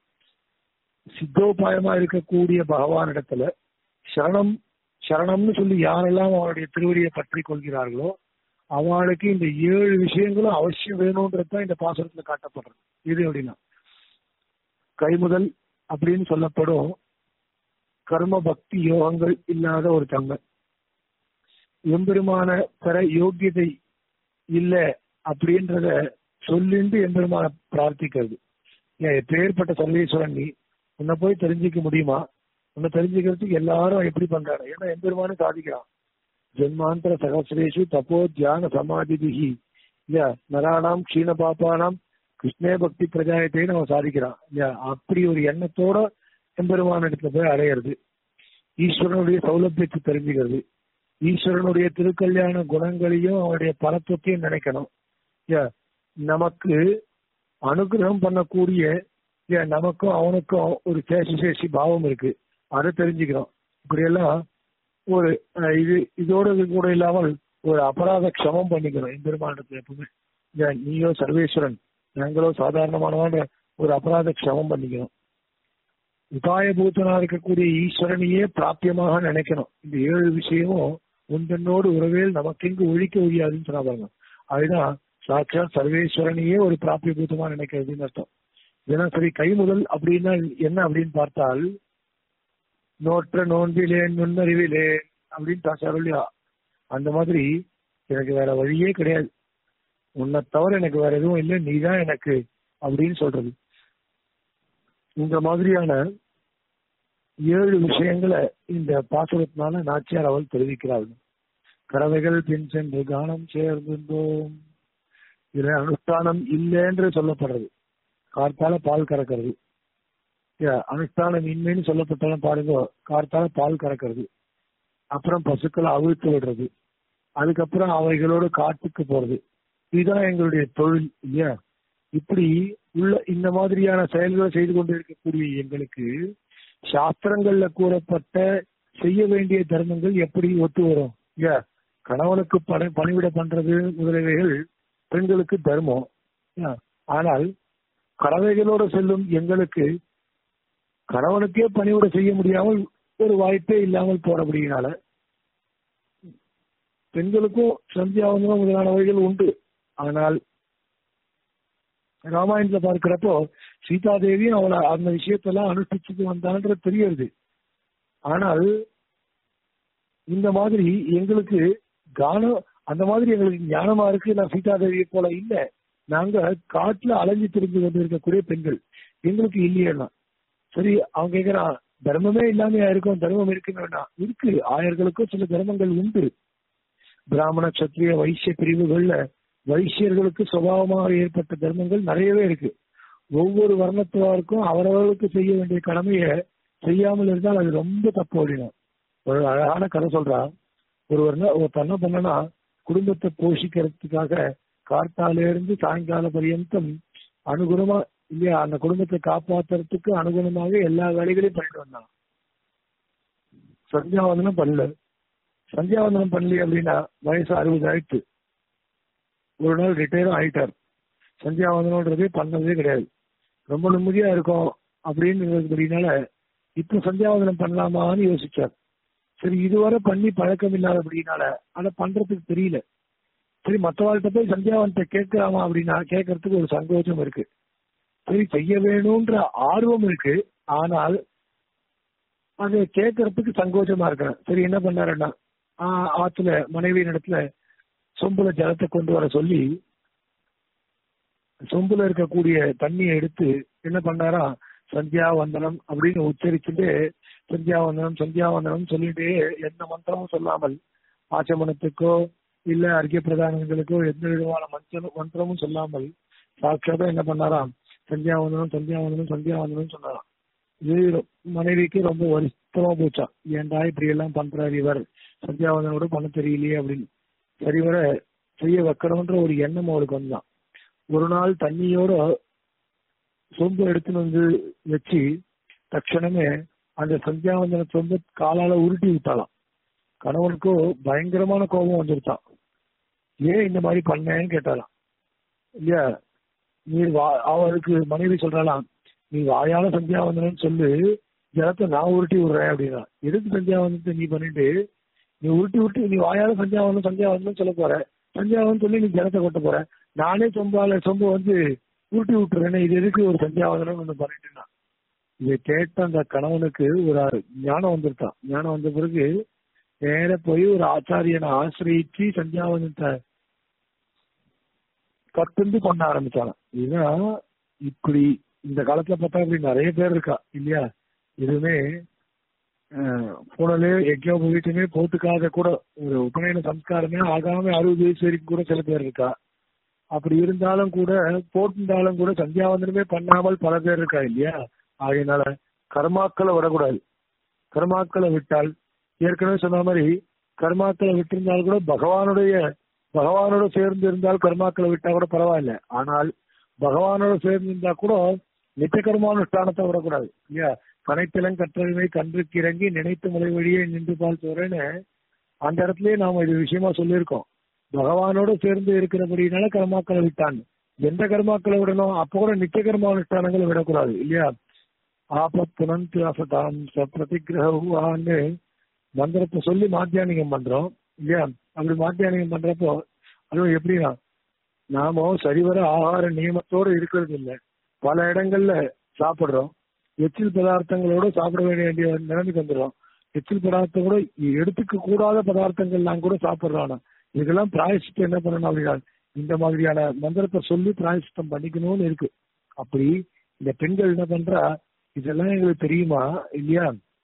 சித்தோபாயமா இருக்கக்கூடிய பகவானிடத்துல சரணம் சரணம்னு சொல்லி யாரெல்லாம் அவருடைய திருவடியை பற்றி கொள்கிறார்களோ அவளுக்கு இந்த ஏழு விஷயங்களும் அவசியம் வேணும்ன்றது தான் இந்த பாசுரத்துல காட்டப்படுறது இது அப்படின்னா கைமுதல் அப்படின்னு சொல்லப்படும் கர்ம பக்தி யோகங்கள் இல்லாத ஒரு தன்மை எம்பெருமான பெற யோக்கியதை இல்ல அப்படின்றத சொல்லிண்டு எம்பெருமான பிரார்த்திக்கிறது ஏன் எப்பேற்பட்ட சர்வேஸ்வரன் நீ உன்னை போய் தெரிஞ்சுக்க முடியுமா உன்னை தெரிஞ்சுக்கிறதுக்கு எல்லாரும் எப்படி பண்றாங்க ஏன்னா எம்பெருமானு சாதிக்கிறான் ஜென்மாந்தர சகசிரேஷு தப்போ தியான சமாதிபிகி இல்லையா நராணாம் க்ஷீண பாப்பானாம் கிருஷ்ணே பக்தி பிரஜாயத்தைன்னு அவன் சாதிக்கிறான் இல்லையா அப்படி ஒரு எண்ணத்தோட எம்பெருமான இடத்துல போய் அடையிறது ஈஸ்வரனுடைய சௌலபியத்தை தெரிஞ்சுக்கிறது ஈஸ்வரனுடைய திருக்கல்யாண குணங்களையும் அவனுடைய பரத்துவத்தையும் நினைக்கணும் இல்லையா நமக்கு அனுகிரகம் பண்ணக்கூடிய இல்லையா நமக்கும் அவனுக்கும் ஒரு சேஷி பாவம் இருக்கு அதை தெரிஞ்சுக்கிறோம் இப்படியெல்லாம் ஒரு அஹ், இது இதோட இது கூட இல்லாமல் ஒரு அபராத க்ஷமம் பண்ணிக்கிறோம் எம்பெருமானத்துல எப்பவுமே இல்லையா நீயோ சர்வேஸ்வரன் நாங்களோ சாதாரணமானவான ஒரு அபராத க்ஷமம் பண்ணிக்கணும் உபாயபூத்தனா இருக்கக்கூடிய ஈஸ்வரனையே பிராபியமாக நினைக்கணும் இந்த ஏழு விஷயமும் உந்தன்னோடு உறவேல் நமக்கெங்கு ஒழிக்க ஒழியாதுன்னு சொன்னா பாருங்க அதுதான் சாட்சாத் சர்வேஸ்வரனையே ஒரு பிராபியபூத்தமா நினைக்கிறதுன்னு அர்த்தம் இதெல்லாம் சரி கை முதல் அப்படின்னா என்ன அப்படின்னு பார்த்தால் நோற்ற நோன்பிலேன் நுண்ணறிவிலேன் அப்படின்னு தாச்சார் இல்லையா அந்த மாதிரி எனக்கு வேற வழியே கிடையாது உன்னை தவிர எனக்கு வேற எதுவும் இல்லை நீதான் எனக்கு அப்படின்னு சொல்றது இந்த மாதிரியான ஏழு விஷயங்களை இந்த பாசுரத்தினால நாச்சியார் அவள் தெரிவிக்கிறார்கள் கறவைகள் பின் சென்று கானம் சேர்ந்திருந்தோம் இதுல அனுஷ்டானம் இல்லைன்று சொல்லப்படுறது கார்த்தால பால் கறக்கிறது Yeah, அனுஷ்டானம் இன்மைன்னு சொல்லப்பட்டாலும் பாருங்க கார்த்தால பால் கறக்கிறது அப்புறம் பசுக்களை அவிழ்த்து விடுறது அதுக்கப்புறம் அவைகளோடு காட்டுக்கு போறது இதுதான் எங்களுடைய தொழில் இல்லையா இப்படி உள்ள இந்த மாதிரியான செயல்களை செய்து கொண்டு இருக்கக்கூடிய எங்களுக்கு சாஸ்திரங்கள்ல கூறப்பட்ட செய்ய வேண்டிய தர்மங்கள் எப்படி ஒத்து வரும் இல்லையா கணவனுக்கு பணி பணிவிட பண்றது முதலியவைகள் பெண்களுக்கு தர்மம் இல்லையா? ஆனால் கறவைகளோடு செல்லும் எங்களுக்கு கணவனுக்கே பணிவிட செய்ய முடியாமல் ஒரு வாய்ப்பே இல்லாமல் போறபடியினால பெண்களுக்கும் சந்தியாவந்தம் முதலானவைகள் உண்டு ஆனால் ராமாயணத்துல பார்க்கிறப்போ சீதாதேவியும் அவளை அந்த விஷயத்தெல்லாம் அனுஷ்டிச்சுட்டு வந்தான்றது தெரியுது ஆனால் இந்த மாதிரி எங்களுக்கு கானம் அந்த மாதிரி எங்களுக்கு ஞானமா இருக்கு நான் சீதாதேவியை போல இல்ல நாங்க காட்டுல அலைஞ்சு திரிஞ்சு கொண்டு இருக்கக்கூடிய பெண்கள் எங்களுக்கு இல்லையேன்னா சரி அவன் கேக்குறான் தர்மமே இல்லாம இருக்கும் தர்மம் இருக்குன்னு வேண்டாம் இருக்கு ஆயர்களுக்கும் சில தர்மங்கள் உண்டு பிராமண சத்திரிய வைசிய பிரிவுகள்ல வைசியர்களுக்கு சுபாவமாக ஏற்பட்ட தர்மங்கள் நிறையவே இருக்கு ஒவ்வொரு வர்ணத்துவாருக்கும் அவரவர்களுக்கு செய்ய வேண்டிய கடமையை செய்யாமல் இருந்தால் அது ரொம்ப தப்பு அப்படின்னா ஒரு அழகான கதை சொல்றா ஒருவர் என்ன- ஒருத்தர் என்ன பண்ணனா குடும்பத்தை போஷிக்கிறதுக்காக கார்த்தால இருந்து சாயங்கால பரியந்தம் அனுகுணமா இல்லையா அந்த குடும்பத்தை காப்பாத்துறதுக்கு அனுகுணமாக எல்லா வேலைகளையும் பண்ணிட்டு வந்தான் சந்தியாவந்தனம் பண்ணல சந்தியாவந்தனம் பண்ணல அப்படின்னா வயசு அறுபது ஆயிடுச்சு ஒரு நாள் ரிட்டையரும் ஆயிட்டார் சந்தியாவந்தனம்ன்றதே பண்ணதே கிடையாது ரொம்ப நிம்மதியா இருக்கும் அப்படின்றதுனால இப்ப சந்தியாவந்தனம் பண்ணலாமான்னு யோசிச்சார் சரி இதுவரை பண்ணி பழக்கம் இல்லாதபடினால அதை பண்றதுக்கு தெரியல சரி மற்றவாழ்கிட்ட போய் சந்தியாவந்தத்தை கேட்கலாமா அப்படின்னா கேட்கறதுக்கு ஒரு சங்கோச்சம் இருக்கு சரி செய்ய வேணும்ன்ற ஆர்வம் இருக்கு ஆனால் அதை கேட்கறதுக்கு சங்கோச்சமா இருக்கிறேன் சரி என்ன பண்ணாருன்னா ஆஹ் ஆத்துல மனைவியின் இடத்துல சொம்புல ஜலத்தை கொண்டு வர சொல்லி சொம்புல இருக்கக்கூடிய தண்ணியை எடுத்து என்ன பண்ணாரா சந்தியா வந்தனம் அப்படின்னு உச்சரிச்சுட்டு சந்தியா வந்தனம் சந்தியா வந்தனம் சொல்லிட்டு எந்த மந்திரமும் சொல்லாமல் ஆச்சமனத்துக்கோ இல்ல அர்க்கிய பிரதானங்களுக்கோ எந்த விதமான மந்திர மந்திரமும் சொல்லாமல் சாட்சாத்தா என்ன பண்ணாராம் சந்தியா வந்தனம் சந்தியா வந்தனம் சந்தியா வந்தனம் சொன்னாராம் இது ரொ- மனைவிக்கு ரொம்ப வருத்தமா போச்சா ஏன்டா இப்படி எல்லாம் பண்றாரு இவர் சந்தியாவந்தனோட பண்ண தெரியலையே அப்படின்னு சரிவர செய்ய வைக்கணும்ன்ற ஒரு எண்ணம் அவளுக்கு வந்தான் ஒரு நாள் தண்ணியோட சொம்பு எடுத்துன்னு வந்து வச்சு தட்சணமே அந்த சந்தியாவந்தன சொம்பு காலால உருட்டி விட்டாளாம் கணவனுக்கோ பயங்கரமான கோபம் வந்துருச்சான் ஏன் இந்த மாதிரி பண்ணேன்னு கேட்டாலாம் இல்லையா நீ வா- அவருக்கு மனைவி சொல்றாளாம் நீ வாயால சந்தியாவந்தனம் சொல்லு ஜலத்தை நான் உருட்டி விடுறேன் அப்படின்னா எதுக்கு சந்தியாவந்தனத்தை நீ பண்ணிட்டு நீ உருட்டி விட்டு நீ வாயால சந்தியாவந்தனம் சந்தியாவந்தனம் சொல்ல போற சந்தியாவந்தனம் சொல்லி நீ ஜலத்தை கொட்ட போற நானே சொம்பால சொம்பு வந்து உருட்டி விட்டுறேன்னு இது எதுக்கு ஒரு சந்தியாவந்தனம் ஒண்ணு பண்ணிட்டுனா இதை கேட்ட அந்த கணவனுக்கு ஒரு ஞானம் வந்துருக்கான் ஞானம் வந்த பிறகு நேர போய் ஒரு ஆச்சாரியனை ஆசிரியிச்சு சந்தியாவந்தனத்தை கத்துந்து பண்ண ஆரம்பிச்சாங்க இதுதான் இப்படி இந்த காலத்துல பார்த்தா இப்படி நிறைய பேர் இருக்கா இல்லையா எதுவுமே பூனலே எங்கேயோ வீட்டுமே போட்டுக்காத கூட ஒரு உபநயன சம்ஸ்காரமே ஆகாம அறுபது வயசு வரைக்கும் கூட சில பேர் இருக்கா அப்படி இருந்தாலும் கூட போட்டிருந்தாலும் கூட சந்தியாவந்தனமே பண்ணாமல் பல பேர் இருக்கா இல்லையா ஆகையினால கர்மாக்களை விடக்கூடாது கர்மாக்களை விட்டால் ஏற்கனவே சொன்ன மாதிரி கர்மாக்களை விட்டிருந்தால் கூட பகவானுடைய பகவானோட சேர்ந்து இருந்தால் கர்மாக்களை விட்டா கூட பரவாயில்ல ஆனால் பகவானோட சேர்ந்து இருந்தா கூட நித்திய கர்மானுஷ்டானத்தை விடக்கூடாது இல்லையா கனைத்திலங் கற்றறிவை கன்றுக்கு இறங்கி நினைத்து முறை வழியே நின்று பால் தோறேன்னு அந்த இடத்துலயே நாம இது விஷயமா சொல்லியிருக்கோம் பகவானோட சேர்ந்து இருக்கிறபடினால கர்மாக்களை விட்டான் எந்த கர்மாக்களை விடணும் அப்ப கூட நித்திய கர்மானுஷ்டானங்களை விடக்கூடாது இல்லையா ஆபத் புனந்து அசதாம் பிரதிகிரகான்னு மந்திரத்தை சொல்லி மாத்தியானிகம் பண்றோம் இல்லையா அப்படி மாத்தியானிகம் பண்றப்போ அதுவும் எப்படின்னா நாம சரிவர ஆகார நியமத்தோட இருக்கிறது இல்லை பல இடங்கள்ல சாப்பிடுறோம் எச்சில் பதார்த்தங்களோட சாப்பிட வேண்டிய நிலைமைக்கு வந்துடும் எச்சில் பதார்த்தம் கூட எடுத்துக்க கூடாத பதார்த்தங்கள்லாம் கூட சாப்பிடுறான் இதுக்கெல்லாம் பிராயசித்தம் என்ன பண்ணணும் அப்படின்னா இந்த மாதிரியான மந்திரத்தை சொல்லி பிராயசித்தம் பண்ணிக்கணும்னு இருக்கு அப்படி இந்த பெண்கள் என்ன பண்றா இதெல்லாம் எங்களுக்கு தெரியுமா இல்லையா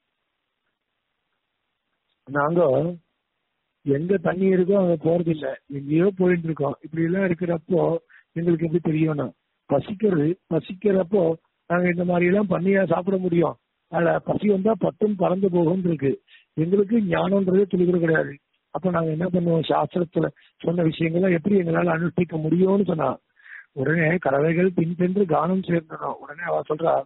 நாங்க எங்க தண்ணி இருக்கோ அங்க போறது இல்ல எங்கேயோ போயிட்டு இருக்கோம் இப்படி எல்லாம் இருக்கிறப்போ எங்களுக்கு எப்படி தெரியும்னா பசிக்கிறது பசிக்கிறப்போ நாங்க இந்த மாதிரி எல்லாம் பண்ணியா சாப்பிட முடியும் அதுல பசி வந்தா பட்டும் பறந்து போகும் இருக்கு எங்களுக்கு ஞானம்ன்றது துளிகள் கிடையாது அப்ப நாங்க என்ன பண்ணுவோம் சாஸ்திரத்துல சொன்ன விஷயங்கள்லாம் எப்படி எங்களால அனுஷ்டிக்க முடியும்னு சொன்னா உடனே கறவைகள் பின் சென்று கானம் சேர்ந்தனும் உடனே அவ சொல்றா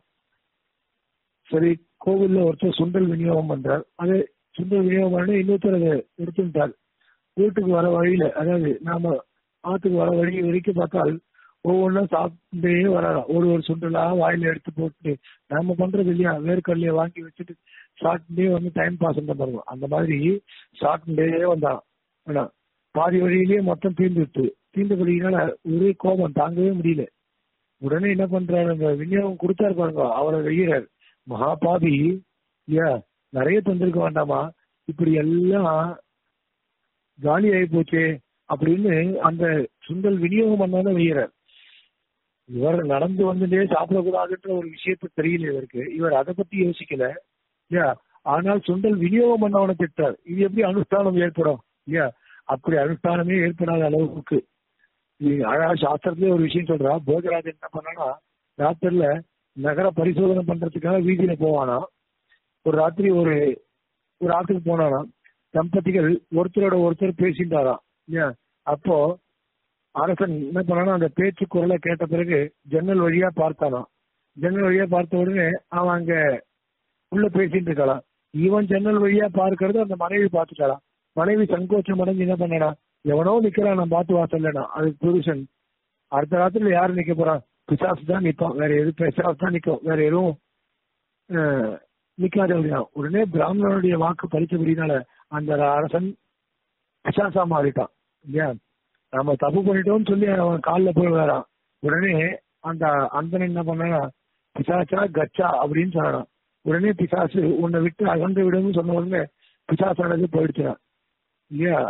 சரி கோவில்ல ஒருத்தர் சுண்டல் விநியோகம் பண்றார் அது சுண்டல் விநியோகம் பண்ண இன்னொருத்தர் அதை எடுத்துட்டார் வீட்டுக்கு வர வழியில அதாவது நாம ஆத்துக்கு வர வழி வரைக்கும் பார்த்தால் ஒவ்வொன்றும் சாப்பிட்டே வரலாம் ஒரு ஒரு சுண்டலா வாயில எடுத்து போட்டு நாம பண்றது இல்லையா வேர்க்கடலைய வாங்கி வச்சுட்டு சாப்பிட்டே வந்து டைம் பாஸ் பண்ணுவோம் அந்த மாதிரி சாப்பிட்டே வந்தான் ஆனா பாதி வழியிலேயே மொத்தம் தீர்ந்துட்டு தீர்ந்தபடினால ஒரே கோபம் தாங்கவே முடியல உடனே என்ன பண்றாரு அந்த விநியோகம் கொடுத்தாரு பாருங்க அவரை வெய்யறார் மகாபாபி ஐயா நிறைய தந்திருக்க வேண்டாமா இப்படி எல்லாம் காலி ஆகி போச்சே அப்படின்னு அந்த சுண்டல் விநியோகம் பண்ணாத வெய்யறார் இவர் நடந்து வந்துட்டே சாப்பிடக்கூடாதுன்ற ஒரு விஷயத்த தெரியல இவருக்கு இவர் அதை பத்தி யோசிக்கல இல்லையா ஆனால் சுண்டல் விநியோகம் பண்ணவனை திட்டார் இது எப்படி அனுஷ்டானம் ஏற்படும் இல்லையா அப்படி அனுஷ்டானமே ஏற்படாத அளவுக்கு அழகா சாஸ்திரத்திலே ஒரு விஷயம் சொல்றா போஜராஜன் என்ன பண்ணனா ராத்திரில நகர பரிசோதனை பண்றதுக்காக வீதியில போவானா ஒரு ராத்திரி ஒரு ஒரு ஆத்துக்கு போனானா தம்பதிகள் ஒருத்தரோட ஒருத்தர் பேசிட்டாராம் இல்லையா அப்போ அரசன் என்ன பண்ணானா அந்த பேச்சு குரலை கேட்ட பிறகு ஜன்னல் வழியா பார்த்தானா ஜன்னல் வழியா பார்த்த உடனே அவன் அங்க உள்ள பேசிட்டு இருக்கலாம் இவன் ஜன்னல் வழியா பார்க்கறது அந்த மனைவி பார்த்துட்டாளாம் மனைவி சங்கோச்சம் அடைஞ்சு என்ன பண்ணனா எவனோ நிக்கிறான் நான் பார்த்து வாசல்லனா அது புருஷன் அடுத்த ராத்திரில யாரு நிக்க போறான் பிசாசு தான் நிற்கும் வேற எது பிசாசு தான் நிற்கும் வேற எதுவும் நிக்காது அப்படின்னா உடனே பிராமணனுடைய வாக்கு பறிச்சபடினால அந்த அரசன் பிசாசா மாறிட்டான் இல்லையா நம்ம தப்பு பண்ணிட்டோம்னு சொல்லி அவன் காலில் போய் வரான் உடனே அந்த அந்தன் என்ன பண்ணா பிசாச்சா கச்சா அப்படின்னு சொன்னான் உடனே பிசாசு உன்னை விட்டு அகன்று விடுன்னு சொன்ன உடனே பிசாசானது போயிடுச்சுனான் இல்லையா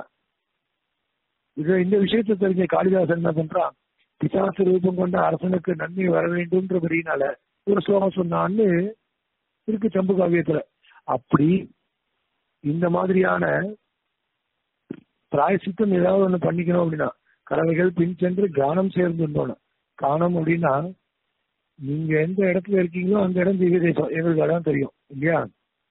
இது இந்த விஷயத்தை தெரிஞ்ச காளிதாசன் என்ன பண்றான் பிசாசு ரூபம் கொண்ட அரசனுக்கு நன்மை வர வேண்டும்ன்றபடினால ஒரு ஸ்லோகம் சொன்னான்னு இருக்கு சம்பு காவியத்துல அப்படி இந்த மாதிரியான பிராயசித்தம் ஏதாவது ஒண்ணு பண்ணிக்கணும் அப்படின்னா கறவைகள் பின் சென்று கானம் சேர்ந்துடணும் கானம் அப்படின்னா நீங்க எந்த இடத்துல இருக்கீங்களோ அந்த இடம் திவ்ய தேசம் எங்களுக்கு அதான் தெரியும் இல்லையா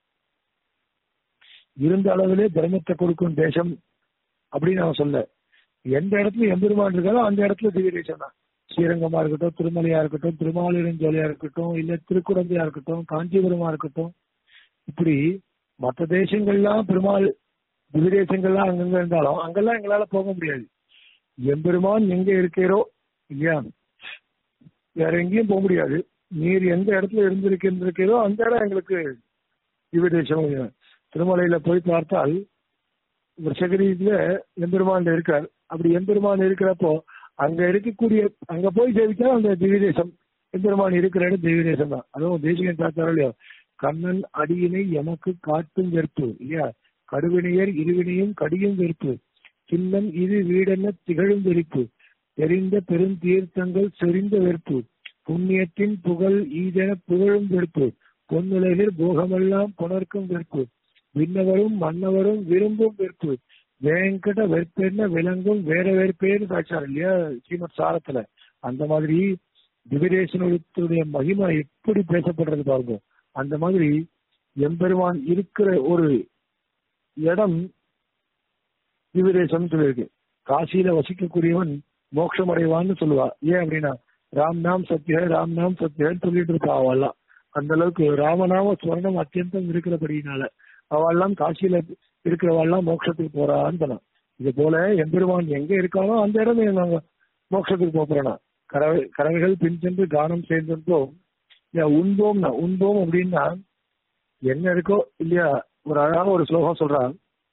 இருந்த அளவிலே தர்மத்தை கொடுக்கும் தேசம் அப்படின்னு அவன் சொல்ல எந்த இடத்துல எம்பெருமான் இருக்காரோ அந்த இடத்துல திவ்ய தேசம் தான் ஸ்ரீரங்கமா இருக்கட்டும் திருமலையா இருக்கட்டும் திருமாலிரஞ்சோலையா இருக்கட்டும் இல்ல திருக்குடந்தையா இருக்கட்டும் காஞ்சிபுரமா இருக்கட்டும் இப்படி மற்ற தேசங்கள்லாம் பெருமாள் திவ்ய தேசங்கள்லாம் அங்கங்க இருந்தாலும் அங்கெல்லாம் எங்களால போக முடியாது எம்பெருமான் எங்க இருக்கிறோ இல்லையா வேற எங்கேயும் போக முடியாது நீர் எந்த இடத்துல இருந்திருக்கின்றோ அந்த இடம் எங்களுக்கு திவ்ய தேசம் திருமலையில போய் பார்த்தால் வருஷகிரியில எம்பெருமான் இருக்கார் அப்படி எம்பெருமான் இருக்கிறப்போ அங்க இருக்கக்கூடிய அங்க போய் சேவிச்சா அந்த திவ்ய தேசம் எம்பெருமான் இருக்கிற இடம் திவ்ய தேசம் தான் அதுவும் தேசிகன் பார்த்தாரோ இல்லையோ கண்ணன் அடியினை எமக்கு காட்டும் வெறுப்பு இல்லையா கடுவினையர் இருவினையும் கடியும் வெறுப்பு சின்னம் இது வீடென திகழும் வெறுப்பு தெரிந்த பெருந்தீர்த்தங்கள் செறிந்த வெறுப்பு புண்ணியத்தின் புகழ் ஈதென புகழும் வெறுப்பு பொன்னுலகில் போகமெல்லாம் புணர்க்கும் வெறுப்பு விண்ணவரும் மன்னவரும் விரும்பும் வெறுப்பு வேங்கட வெற்பென்ன விளங்கும் வேற வெறுப்பேன்னு காய்ச்சார் இல்லையா ஸ்ரீமத் சாரத்துல அந்த மாதிரி திவிரேசனுடைய மகிமை எப்படி பேசப்படுறது பாருங்க அந்த மாதிரி எம்பெருமான் இருக்கிற ஒரு இடம் திவிரேசம் சொல்லியிருக்கு காசியில வசிக்கக்கூடியவன் மோட்சம் அடைவான்னு சொல்லுவா ஏன் அப்படின்னா ராம் நாம் சத்திய ராம் நாம் சத்தியன்னு சொல்லிட்டு இருப்பா அவெல்லாம் அந்த அளவுக்கு ராமநாம ஸ்வர்ணம் அத்தியந்தம் இருக்கிறபடினால அவெல்லாம் காசியில இருக்கிறவெல்லாம் மோட்சத்துக்கு போறான்னு சொன்னான் இது போல எம்பெருமான் எங்க இருக்கானோ அந்த இடம் நாங்க மோட்சத்துக்கு போறோம்னா கறவை கறவைகள் பின் சென்று கானம் சேர்ந்திருந்தோம் உண்போம்னா உண்போம் அப்படின்னா என்ன இருக்கோ இல்லையா ஒரு அழகான ஒரு ஸ்லோகம் சொல்றான்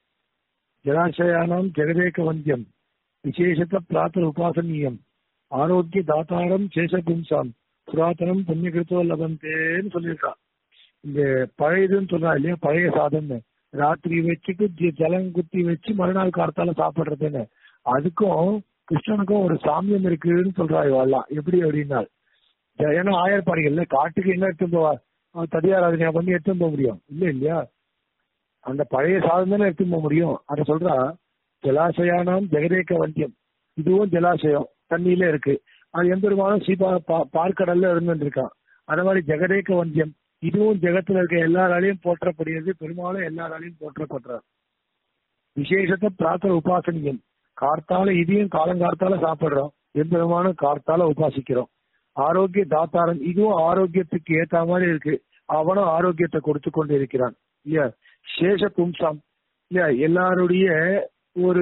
ஜலாசயானாம் ஜெகதேக வந்தியம் விசேஷத்த பிராத்தர் உபாசனீயம் ஆரோக்கிய தாத்தாரம் சேஷபும்சாம் புராதனம் புண்ணியகிருத்தோ லபந்தேன்னு சொல்லியிருக்கான் இந்த பழையதுன்னு சொல்றா இல்லையா பழைய சாதம்னு ராத்திரி வச்சுட்டு ஜ- ஜலம் குத்தி வச்சு மறுநாள் காலத்தால சாப்பிடுறதுன்னு அதுக்கும் கிருஷ்ணனுக்கும் ஒரு சாமியம் இருக்குன்னு சொல்றா இவெல்லாம் எப்படி அப்படின்னா ஜ- ஏன்னா ஆயர்பாடிகள்ல காட்டுக்கு என்ன எடுத்து போவா அவன் தடியாராதனையா பண்ணி எடுத்து போக முடியும் இல்ல இல்லையா அந்த பழைய சாதம் தானே எடுத்து போக முடியும் அதை சொல்றா ஜலாசயானாம் ஜெகதேக்க வந்தியம் இதுவும் ஜலாசயம் தண்ணியில இருக்கு அது எம்பெருமானும் சீபா பா- பார்க்கடல்ல இருந்துட்டு இருக்கான் அந்த மாதிரி ஜெகதேக்க வந்தியம் இதுவும் ஜெகத்துல இருக்க எல்லாராலையும் போற்றப்படுகிறது பெருமாளும் எல்லாராலையும் போற்றப்படுறார் விசேஷத்தை பிரார்த்தனை உபாசனியம் கார்த்தால இதையும் காலங்கார்த்தால சாப்பிடுறோம் எம்பெருமானும் கார்த்தால உபாசிக்கிறோம் ஆரோக்கிய தாத்தாரன் இதுவும் ஆரோக்கியத்துக்கு ஏத்த மாதிரி இருக்கு அவனும் ஆரோக்கியத்தை கொடுத்து கொண்டு இருக்கிறான் இல்லையா சேஷ பும்சாம் இல்லையா எல்லாருடைய ஒரு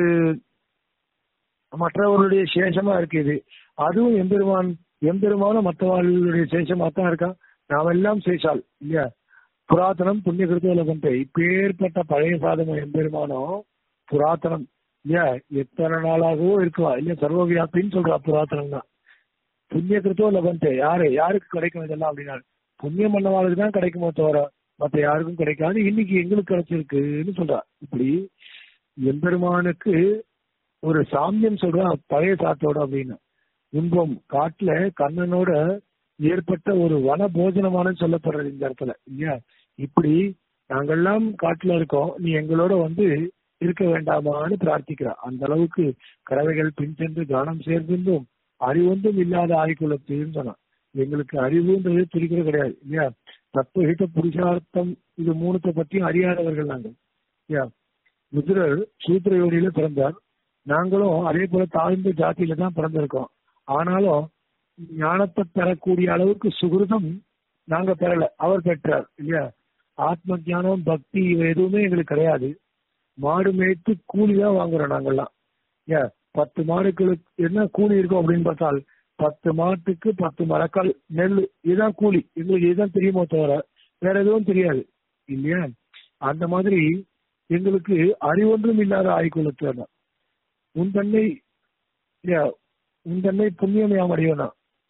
மற்றவர்களுடைய சேஷமா இருக்கு இது அதுவும் எம்பெருமான் எம்பெருமானும் மற்றவர்களுடைய சேஷமா தான் இருக்கான் நாம் எல்லாம் சேஷால் இல்லையா புராதனம் புண்ணிய கிருத்தோலகத்தை இப்பேற்பட்ட பழைய சாதனம் எம்பெருமானம் புராதனம் இல்லையா எத்தனை நாளாகவோ இருக்கலாம் இல்லையா சர்வவியாபின்னு சொல்றா புராதனம் தான் புண்ணிய கிருத்தோ லபந்தே யாரு யாருக்கு கிடைக்கும் இதெல்லாம் அப்படின்னா புண்ணியம் பண்ணவாளுக்கு தான் கிடைக்குமோ தவிர மத்த யாருக்கும் கிடைக்காது இன்னைக்கு எங்களுக்கு கிடைச்சிருக்குன்னு சொல்றா இப்படி எம்பெருமானுக்கு ஒரு சாமியம் சொல்றா பழைய சாத்தோட அப்படின்னு இன்பம் காட்டுல கண்ணனோட ஏற்பட்ட ஒரு வன போஜனமான சொல்லப்படுறது இந்த இடத்துல இல்லையா இப்படி நாங்கெல்லாம் காட்டுல இருக்கோம் நீ எங்களோட வந்து இருக்க வேண்டாமான்னு பிரார்த்திக்கிறா அந்த அளவுக்கு கறவைகள் பின் சென்று கவனம் சேர்ந்திருந்தும் அறிவொன்றும் இல்லாத ஆய்குலத்தையும் சொன்னான் எங்களுக்கு அறிவுன்றது துடிக்கிறது கிடையாது இல்லையா தத்துவஹித புருஷார்த்தம் இது மூணுத்தை பத்தியும் அறியாதவர்கள் நாங்கள் இல்லையா ருத்ரர் சூத்திர யோனியில பிறந்தார் நாங்களும் அதே போல தாழ்ந்த ஜாதியில தான் பிறந்திருக்கோம் ஆனாலும் ஞானத்தை பெறக்கூடிய அளவுக்கு சுகிருதம் நாங்க பெறல அவர் பெற்றார் இல்லையா ஆத்ம ஞானம் பக்தி இவை எதுவுமே எங்களுக்கு கிடையாது மாடு மேய்த்து கூலி தான் வாங்குறோம் நாங்கெல்லாம் ஏன் பத்து மாடுகளுக்கு என்ன கூலி இருக்கும் அப்படின்னு பார்த்தால் பத்து மாட்டுக்கு பத்து மரக்கால் நெல் இதுதான் கூலி எங்களுக்கு இதுதான் தெரியுமோ தவிர வேற எதுவும் தெரியாது இல்லையா அந்த மாதிரி எங்களுக்கு அறிவொன்றும் இல்லாத ஆய்குலத்து உன் தன்னை இல்லையா உன் தன்னை புண்ணியம் யாம் அடையனா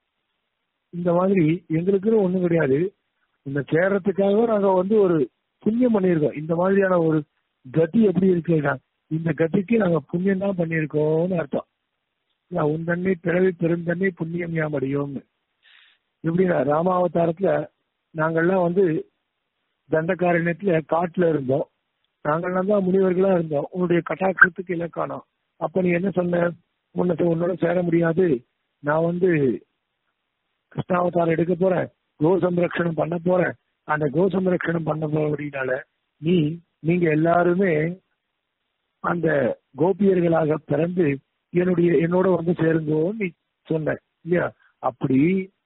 இந்த மாதிரி எங்களுக்குன்னு ஒண்ணும் கிடையாது இந்த சேர்றதுக்காக நாங்க வந்து ஒரு புண்ணியம் பண்ணியிருக்கோம் இந்த மாதிரியான ஒரு கதி எப்படி இருக்குன்னா இந்த கதிக்கு நாங்க புண்ணியம் தான் பண்ணியிருக்கோம்னு அர்த்தம் இல்ல, உன் தன்னை பிறவி பெருந்தன்னை புண்ணியம் யாம் அடையோம்னு எப்படின்னா ராமாவதாரத்துல நாங்கெல்லாம் வந்து தண்டகாரண்யத்துல காட்டுல இருந்தோம் நாங்கெல்லாம் தான் முனிவர்களா இருந்தோம் உன்னுடைய கட்டாட்சத்துக்கு இலக்கானம் அப்ப நீ என்ன சொன்ன உன்னை உன்னோட சேர முடியாது நான் வந்து கிருஷ்ணாவதாரம் எடுக்க போறேன் கோ சம்ரக்ஷணம் பண்ண போறேன் அந்த கோ சம்ரக்ஷணம் பண்ண போறபடினால நீ நீங்க எல்லாருமே அந்த கோபியர்களாக பிறந்து என்னுடைய என்னோட வந்து சேருங்கோன்னு நீ சொன்ன இல்லையா அப்படி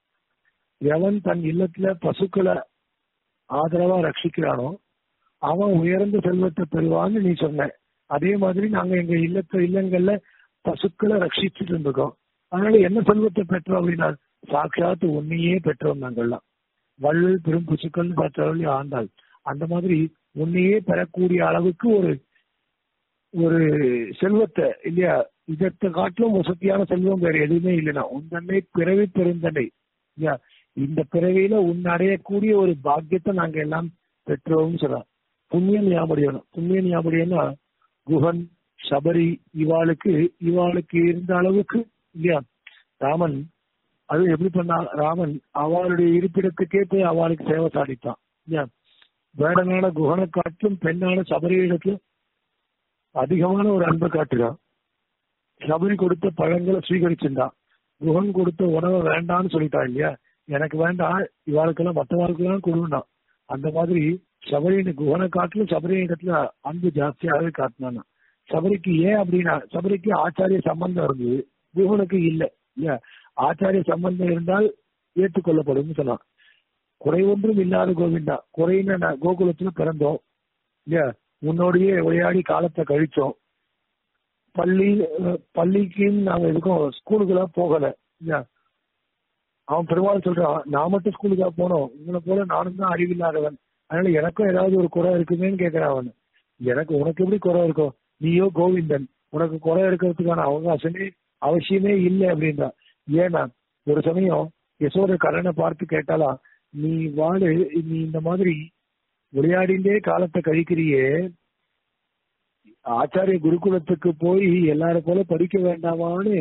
எவன் தன் இல்லத்துல பசுக்களை ஆதரவா ரட்சிக்கிறானோ அவன் உயர்ந்த செல்வத்தை பெறுவான்னு நீ சொன்ன அதே மாதிரி நாங்க எங்க இல்லத்த இல்லங்கள்ல பசுக்களை ரட்சிச்சுட்டு இருந்திருக்கோம் அதனால என்ன செல்வத்தை பெற்றோம் அப்படின்னா சாட்சாத் உன்னையே பெற்றோம் நாங்கள்லாம் வள்ளல் பெரும் பசுக்கள் பெற்றவர்கள் ஆண்டாள் அந்த மாதிரி உன்னையே பெறக்கூடிய அளவுக்கு ஒரு ஒரு செல்வத்தை இல்லையா இதத்தை காட்டிலும் வசதியான செல்வம் வேற எதுவுமே இல்லைன்னா உன் தன்னை பிறவி பெருந்தன்னை இல்லையா இந்த பிறவியில உன் அடையக்கூடிய ஒரு பாக்கியத்தை நாங்க எல்லாம் பெற்றோம்னு சொல்றோம் புண்ணியம் ஞாபகம் புண்ணியம் ஞாபகம்னா குஹன் சபரி இவாளுக்கு இவாளுக்கு இருந்த அளவுக்கு இல்லையா ராமன் அது எப்படி பண்ணா ராமன் அவளுடைய இருப்பிடத்துக்கே போய் அவளுக்கு சேவை சாதித்தான் ஏன், வேடனான குகனை காட்டிலும் பெண்ணான சபரியிடத்திலும் அதிகமான ஒரு அன்பை காட்டுறான் சபரி கொடுத்த பழங்களை ஸ்வீகரிச்சிருந்தான் குகன் கொடுத்த உணவை வேண்டாம்னு சொல்லிட்டான் இல்லையா எனக்கு வேண்டாம் இவாளுக்கெல்லாம் மற்றவாளுக்கெல்லாம் கொடுந்தான் அந்த மாதிரி சபரியின் குகனை காட்டிலும் சபரி இடத்துல அன்பு ஜாஸ்தியாகவே காட்டினான் சபரிக்கு ஏன் அப்படின்னா சபரிக்கு ஆச்சாரிய சம்பந்தம் இருந்தது குகனுக்கு இல்லை இல்லையா ஆச்சாரிய சம்பந்தம் இருந்தால் ஏற்றுக்கொள்ளப்படும் சொன்னான் குறை ஒன்றும் இல்லாத கோவிந்தா குறைன்னு நான் கோகுலத்துல பிறந்தோம் இல்லையா உன்னோடையே விளையாடி காலத்தை கழிச்சோம் பள்ளி அஹ், பள்ளிக்கும் நாங்க எதுக்கும் ஸ்கூலுக்குலாம் போகல இல்லையா அவன் பெருமாள் சொல்றான் நான் மட்டும் ஸ்கூலுக்கா போனோம் உங்களை போல நானும் தான் அறிவில்லாதவன் அதனால எனக்கும் ஏதாவது ஒரு குறை இருக்குமேன்னு கேட்கிறான் அவன் எனக்கு உனக்கு எப்படி குறை இருக்கும் நீயோ கோவிந்தன் உனக்கு குறை இருக்கிறதுக்கான அவகாசமே அவசியமே இல்லை அப்படின்றான் ஏன்னா ஒரு சமயம் யசோத கரனை பார்த்து கேட்டாலாம் நீ வாழு நீ இந்த மாதிரி விளையாடிண்டே காலத்தை கழிக்கிறியே ஆச்சாரிய குருகுலத்துக்கு போய் எல்லாரும் போல படிக்க வேண்டாமான்னு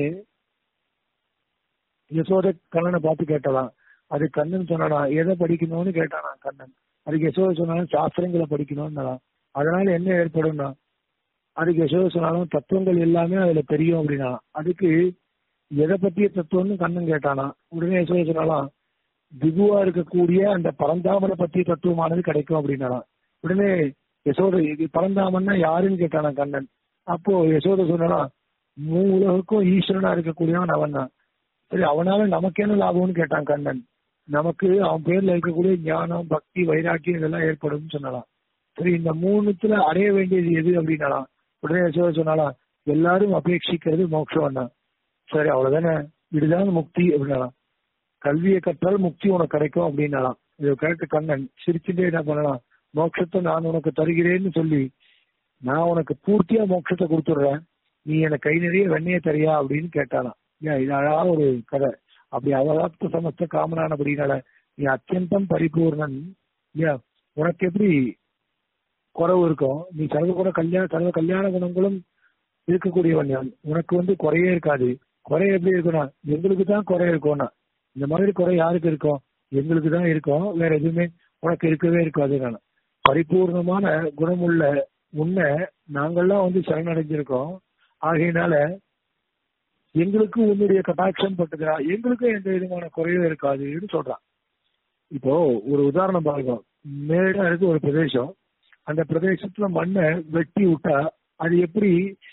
யசோத கண்ணனை பார்த்து கேட்டலாம் அது கண்ணன் சொன்னானா எதை படிக்கணும்னு கேட்டானா கண்ணன் அதுக்கு யசோத சொன்னாலும் சாஸ்திரங்களை படிக்கணும்னா அதனால என்ன ஏற்படும்னா அதுக்கு யசோத சொன்னாலும் தத்துவங்கள் எல்லாமே அதுல தெரியும் அப்படின்னா அதுக்கு எதை பத்திய தத்துவம்னு கண்ணன் கேட்டானா உடனே யசோத சொன்னாலாம் திகுவா இருக்கக்கூடிய அந்த பரந்தாமனை பத்திய தத்துவமானது கிடைக்கும் அப்படின்னாலாம் உடனே யசோத இது பரந்தாமன்னா யாருன்னு கேட்டானா கண்ணன் அப்போ யசோத சொன்னா மூ உலகுக்கும் ஈஸ்வரனா இருக்கக்கூடியவன் அவன் தான் சரி அவனால நமக்கு என்ன லாபம்னு கேட்டான் கண்ணன் நமக்கு அவன் பேர்ல இருக்கக்கூடிய ஞானம் பக்தி வைராக்கியம் இதெல்லாம் ஏற்படும் சொன்னாலாம் சரி இந்த மூணுத்துல அடைய வேண்டியது எது அப்படின்னாலாம் உடனே யசோத சொன்னாலாம் எல்லாரும் அபேட்சிக்கிறது மோட்சம் தான் சரி அவ்வளவுதானே இதுதான் முக்தி அப்படின்னாலாம் கல்வியை கற்றால் முக்தி உனக்கு கிடைக்கும் அப்படின்னாலாம் இதை கேட்டு கண்ணன் சிரிச்சுட்டே என்ன பண்ணலாம் மோட்சத்தை நான் உனக்கு தருகிறேன்னு சொல்லி நான் உனக்கு பூர்த்தியா மோட்சத்தை கொடுத்துடுறேன் நீ எனக்கு கை நிறைய வெண்ணைய தரியா அப்படின்னு கேட்டாலாம் ஏன் இது அழகா ஒரு கதை அப்படி அவராப்த சமஸ்த காமனானபடினால நீ அத்தியந்தம் பரிபூர்ணன் ஏன் உனக்கு எப்படி குறவு இருக்கும் நீ சர்வ குண கல்யாண சர்வ கல்யாண குணங்களும் இருக்கக்கூடியவன் ஞான். உனக்கு வந்து குறையே இருக்காது குறை எப்படி இருக்கும்னா எங்களுக்கு தான் குறை இருக்கும்னா இந்த மாதிரி குறை யாருக்கு இருக்கும் எங்களுக்கு தான் இருக்கும் வேற எதுவுமே உனக்கு இருக்கவே இருக்காது நான் பரிபூர்ணமான குணமுள்ள உன்னை நாங்கள்லாம் வந்து சரணடைஞ்சிருக்கோம் ஆகையினால எங்களுக்கு உன்னுடைய கட்டாட்சம் பட்டுதா எங்களுக்கும் எந்த விதமான குறையும் இருக்காதுன்னு சொல்றான் இப்போ ஒரு உதாரணம் பாருங்க மேடா இருக்கு ஒரு பிரதேசம் அந்த பிரதேசத்துல மண்ணை வெட்டி விட்டா அது எப்படி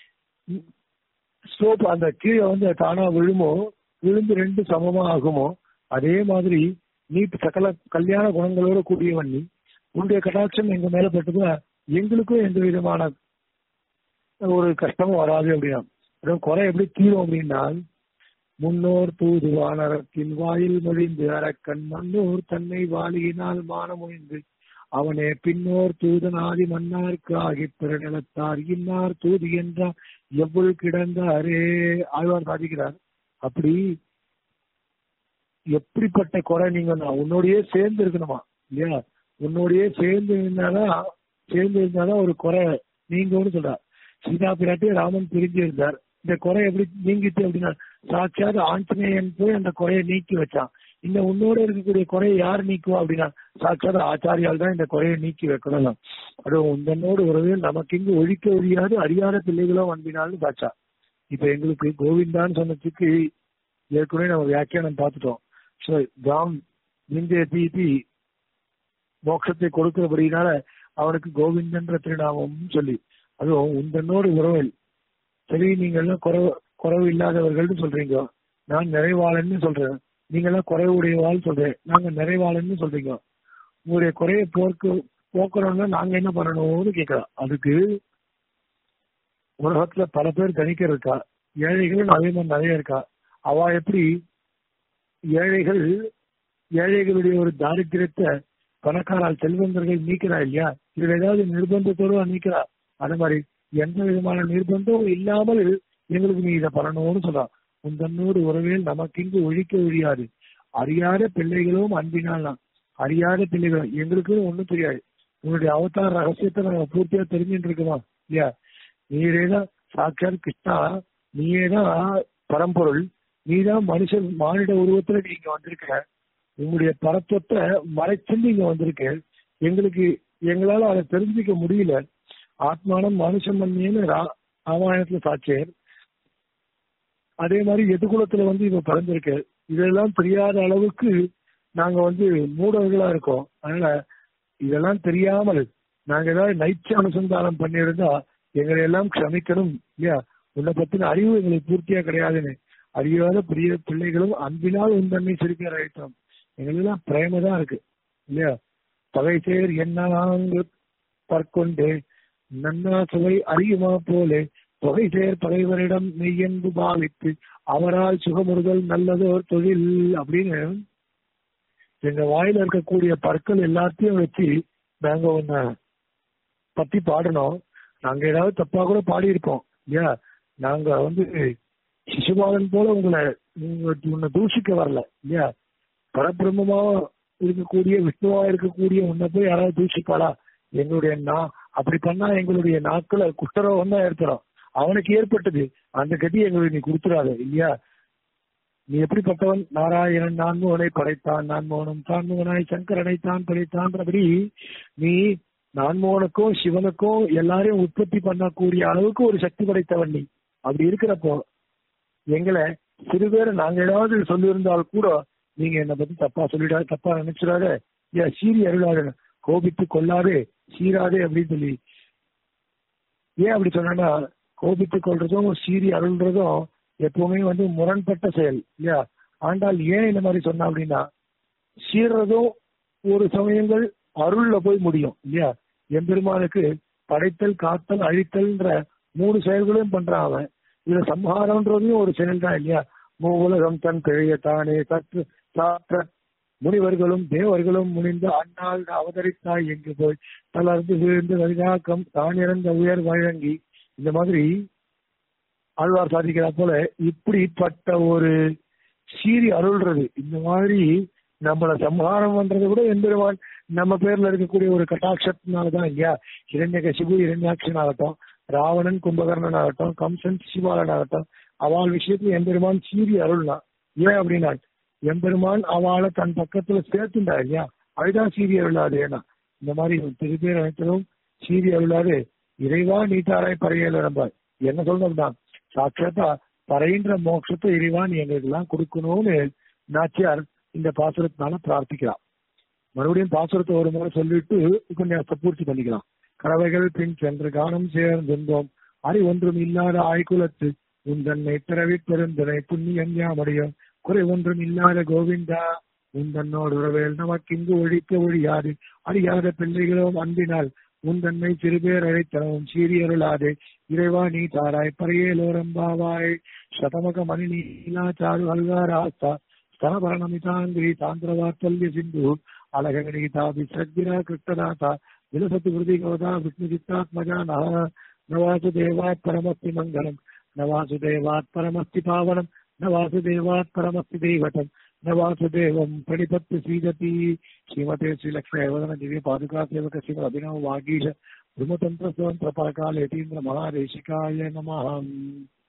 ஸ்லோப் அந்த கீழே வந்து தானா விழுமோ விழுந்து ரெண்டு சமமா ஆகுமோ அதே மாதிரி நீ சகல கல்யாண குணங்களோட கூடியவன் நீ உன்னுடைய கட்டாட்சம் எங்க மேல பட்டதுன்னா எங்களுக்கும் எந்த விதமான ஒரு கஷ்டமும் வராது அப்படின்னா அதாவது குறை எப்படி தீரும் அப்படின்னா முன்னோர் தூது வானரத்தின் வாயில் மொழிந்து அரக்கன் மன்னோர் தன்னை வாலியினால் மானமொழிந்து அவனே பின்னோர் தூதனாதி மன்னார்க்கு ஆகி பிறநிலத்தார் இன்னார் தூது என்றார் எவ்வளவு கிடந்தாரே ஆழ்வார் சாதிக்கிறார் அப்படி எப்படிப்பட்ட குறை நீங்க நான் உன்னோடயே சேர்ந்து இருக்கணுமா இல்லையா உன்னோடயே சேர்ந்து இருந்தாதான் சேர்ந்து இருந்தாதான் ஒரு குறை நீங்கன்னு சொல்றார் சீதா பிராட்டி ராமன் பிரிஞ்சு இருந்தார் இந்த குறை எப்படி நீங்கிட்டு அப்படின்னா சாட்சாத் ஆஞ்சநேயன் போய் அந்த குறையை நீக்கி வச்சான் இந்த உன்னோட இருக்கக்கூடிய குறையை யார் நீக்குவா அப்படின்னா சாட்சாத் ஆச்சாரியால் தான் இந்த குறையை நீக்கி வைக்கணும் அது உந்தனோடு உறவில் நமக்கு இங்கு ஒழிக்க ஒழியாது அறியாத பிள்ளைகளோ வந்தினாலும் சாட்சா இப்ப எங்களுக்கு கோவிந்தான்னு சொன்னதுக்கு ஏற்கனவே நம்ம வியாக்கியானம் பார்த்துட்டோம் ஸோ தாம் நிந்திய தீதி மோட்சத்தை கொடுக்கிறபடினால அவனுக்கு கோவிந்தன்ற திருநாமம் சொல்லி அதுவும் உந்தனோடு உறவில் சரி நீங்க எல்லாம் குறவு குறவு இல்லாதவர்கள்னு சொல்றீங்க நான் நிறைவாளன்னு சொல்றேன் நீங்க எல்லாம் குறைவுடையவாள் சொல்றேன் நாங்க நிறைவாளன்னு சொல்றீங்க உங்களுடைய குறையை போக்கு போக்கணும்னா நாங்க என்ன பண்ணணும்னு கேட்கலாம் அதுக்கு உலகத்துல பல பேர் கணிக்க இருக்கா ஏழைகளும் அதே மாதிரி நிறைய இருக்கா அவ எப்படி ஏழைகள் ஏழைகளுடைய ஒரு தாரித்திரத்தை பணக்காரால் செல்வந்தர்கள் நீக்கிறா இல்லையா இதுல ஏதாவது நிர்பந்தத்தோடு நீக்கிறா அது மாதிரி எந்த விதமான நிர்பந்தம் இல்லாமல் எங்களுக்கு நீ இதை பண்ணணும்னு சொல்றான் உந்தன்னோடு உறவில் நமக்கு இங்கு ஒழிக்க ஒழியாது அறியாத பிள்ளைகளும் அன்பினால் தான் அறியாத பிள்ளைகளும் எங்களுக்கு ஒண்ணும் தெரியாது உன்னுடைய அவதார ரகசியத்தை நம்ம பூர்த்தியா தெரிஞ்சுட்டு இருக்கோமா இல்லையா நீரே தான் சாட்சாத் கிருஷ்ணா நீயே தான் பரம்பொருள் நீதான் மனுஷன் மானிட உருவத்துல நீங்க வந்திருக்க உங்களுடைய பரத்துவத்தை மறைச்சு நீங்க வந்திருக்க எங்களுக்கு எங்களால அதை தெரிஞ்சுக்க முடியல ஆத்மானம் மனுஷன் மண்ணின்னு ரா- ராமாயணத்துல சாட்சியர் அதே மாதிரி எதிர்குலத்துல வந்து இப்ப பிறந்திருக்கு இதெல்லாம் தெரியாத அளவுக்கு நாங்க வந்து மூடர்களா இருக்கோம் அதனால இதெல்லாம் தெரியாமல் நாங்க ஏதாவது நைச்ச அனுசந்தானம் பண்ணியிருந்தா எங்களை எல்லாம் க்ஷமிக்கணும் இல்லையா உன்னை பத்தின அறிவு எங்களுக்கு பூர்த்தியா கிடையாதுன்னு அறியாத பெரிய பிள்ளைகளும் அன்பினால் உன் தன்னை சிரிக்க அழைத்தோம் எங்களெல்லாம் பிரேம தான் இருக்கு இல்லையா பகை சேர் என்ன பற்கொண்டு நன்னா சுவை அறியுமா போலே தொகை சேர் பகைவரிடம் மெய்யன்பு பாவித்து அவரால் சுகமுறுதல் நல்லதோர் தொழில் அப்படின்னு எங்க வாயில இருக்கக்கூடிய பற்கள் எல்லாத்தையும் வச்சு நாங்க உன்னை பத்தி பாடணும் நாங்க ஏதாவது தப்பா கூட பாடியிருப்போம் இல்லையா நாங்க வந்து சிசுபாலன் போல உங்களை உங்க- உன்னை தூஷிக்க வரல இல்லையா பரபிரம்மமா இருக்கக்கூடிய விஷ்ணுவா இருக்கக்கூடிய உன்னை போய் யாராவது தூஷிப்பாளா எங்களுடைய நா அப்படி பண்ணா எங்களுடைய நாட்களை குஷ்டரோகம் தான் ஏற்படும் அவனுக்கு ஏற்பட்டது அந்த கதி எங்களுக்கு நீ கொடுத்துடாத இல்லையா நீ எப்படிப்பட்டவன் நாராயணன் நான்முகனை படைத்தான் நான்மோகனும் தான்முகனாய் சங்கரனை தான் படைத்தான்றபடி நீ நான்மோகனுக்கும் சிவனுக்கும் எல்லாரையும் உற்பத்தி பண்ணக்கூடிய அளவுக்கு ஒரு சக்தி படைத்தவன் நீ அப்படி இருக்கிறப்போ எங்களை சிறு பேரை நாங்க ஏதாவது சொல்லியிருந்தால் கூட நீங்க என்னை பத்தி தப்பா சொல்லிடாத தப்பா நினைச்சிடாத ஏன் சீரி அருளாத கோபித்து கொள்ளாதே சீராதே அப்படின்னு சொல்லி ஏன் அப்படி சொன்னா கோபித்து கொள்றதும் சீரி அருள்றதும் எப்பவுமே வந்து முரண்பட்ட செயல் இல்லையா ஆண்டாள் ஏன் இந்த மாதிரி சொன்னா அப்படின்னா சீர்றதும் ஒரு சமயங்கள் அருள்ல போய் முடியும் இல்லையா எம்பெருமானுக்கு படைத்தல் காத்தல் அழித்தல்ன்ற மூணு செயல்களையும் பண்றான் அவன் இதுல சம்ஹாரம்ன்றதையும் ஒரு செயல் தான் இல்லையா மூவுலகம் தன் பிழைய தானே சற்று சாற்ற முனிவர்களும் தேவர்களும் முனிந்து அண்ணால் அவதரித்தாய் எங்கு போய் தளர்ந்து விழுந்து வரிதாக்கம் தான் இறந்த உயர் வழங்கி இந்த மாதிரி ஆழ்வார் சாதிக்கிறா போல இப்படிப்பட்ட ஒரு சீரி அருள்றது இந்த மாதிரி நம்மள சம்ஹாரம் பண்றதை விட எம்பெருமான் நம்ம பேர்ல இருக்கக்கூடிய ஒரு கட்டாட்சத்தினாலதான் இல்லையா இரண்யகசிபு இரண்யாட்சன் ஆகட்டும் ராவணன் கும்பகர்ணன் ஆகட்டும் கம்சன் சிவாலன் ஆகட்டும் அவள் விஷயத்துல எம்பெருமான் சீரி அருள்னா ஏன் அப்படின்னா எம்பெருமான் அவளை தன் பக்கத்துல சேர்த்துண்டா இல்லையா அதுதான் சீரி அருளாது ஏன்னா இந்த மாதிரி திரு பேர் அனைத்திலும் சீரி அருளாது இறைவா நீட்டாராய் பறையல நம்ம என்ன சொல்லணும்னா சாட்சாத்தா பறையின்ற மோட்சத்தை இறைவா நீ எங்களுக்கு எல்லாம் கொடுக்கணும்னு நாச்சியார் இந்த பாசுரத்தினால பிரார்த்திக்கிறார் மறுபடியும் பாசுரத்தை ஒரு முறை சொல்லிட்டு உபன்யாசத்தை பூர்த்தி பண்ணிக்கலாம் கறவைகள் பின் சென்று கானம் சேர்ந்திருந்தோம் அறி ஒன்றும் இல்லாத ஆய்குலத்து உன் தன்னை பிறவி பெருந்தனை புண்ணியம் யாமடையும் குறை ஒன்றும் இல்லாத கோவிந்தா உன் தன்னோடு உறவேல் நமக்கு இங்கு ஒழிக்க ஒழியாது அறியாத பிள்ளைகளும் அன்பினால் உன் தன்னை சிறுபேர் அழைத்தனவும் சீரியருளாதே இறைவா நீ தாராய் பரையேலோரம்பாவாய் சதமக மணி நீலா சாரு அல்காராஸ்தா ಸ್ತನಭರಣಮಿತಾಂಗ್ರಿ ತಾಂತ್ರವಾತ್ಸಲ್ಯ ಸಿಂಧು ಅಲಗಗಣಿತಾ ವಿಸರ್ಜಿರ ಕೃಷ್ಣನಾಥ ವಿಲಸತಿ ಹೃದಿ ಗೋದಾ ವಿಷ್ಣುಚಿತ್ತಾತ್ಮಜ ನಃ ನ ವಾಸುದೇವಾತ್ ಪರಮಸ್ತಿ ಮಂಗಲಂ ನ ವಾಸುದೇವಾತ್ ಪರಮಸ್ತಿ ಪಾವನಂ ನ ವಾಸುದೇವಾತ್ ಪರಮಸ್ತಿ ದೈವತಂ ನ ವಾಸುದೇವಂ ಪ್ರಣಿಪತ್ಯ ಸೀದತಿ ಶ್ರೀಮತೆ ಶ್ರೀಲಕ್ಷ್ಮೀವದನ ದಿವ್ಯ ಪಾದುಕಾ ಸೇವಕ ಶ್ರೀಮದ್ ಅಭಿನವ ವಾಗೀಶ ಧೃಮತಂತ್ರ ಸ್ವತಂತ್ರ ಪರಕಾಲ ಯತೀಂದ್ರ ಮಹಾದೇಶಿಕಾಯ ನಮಃ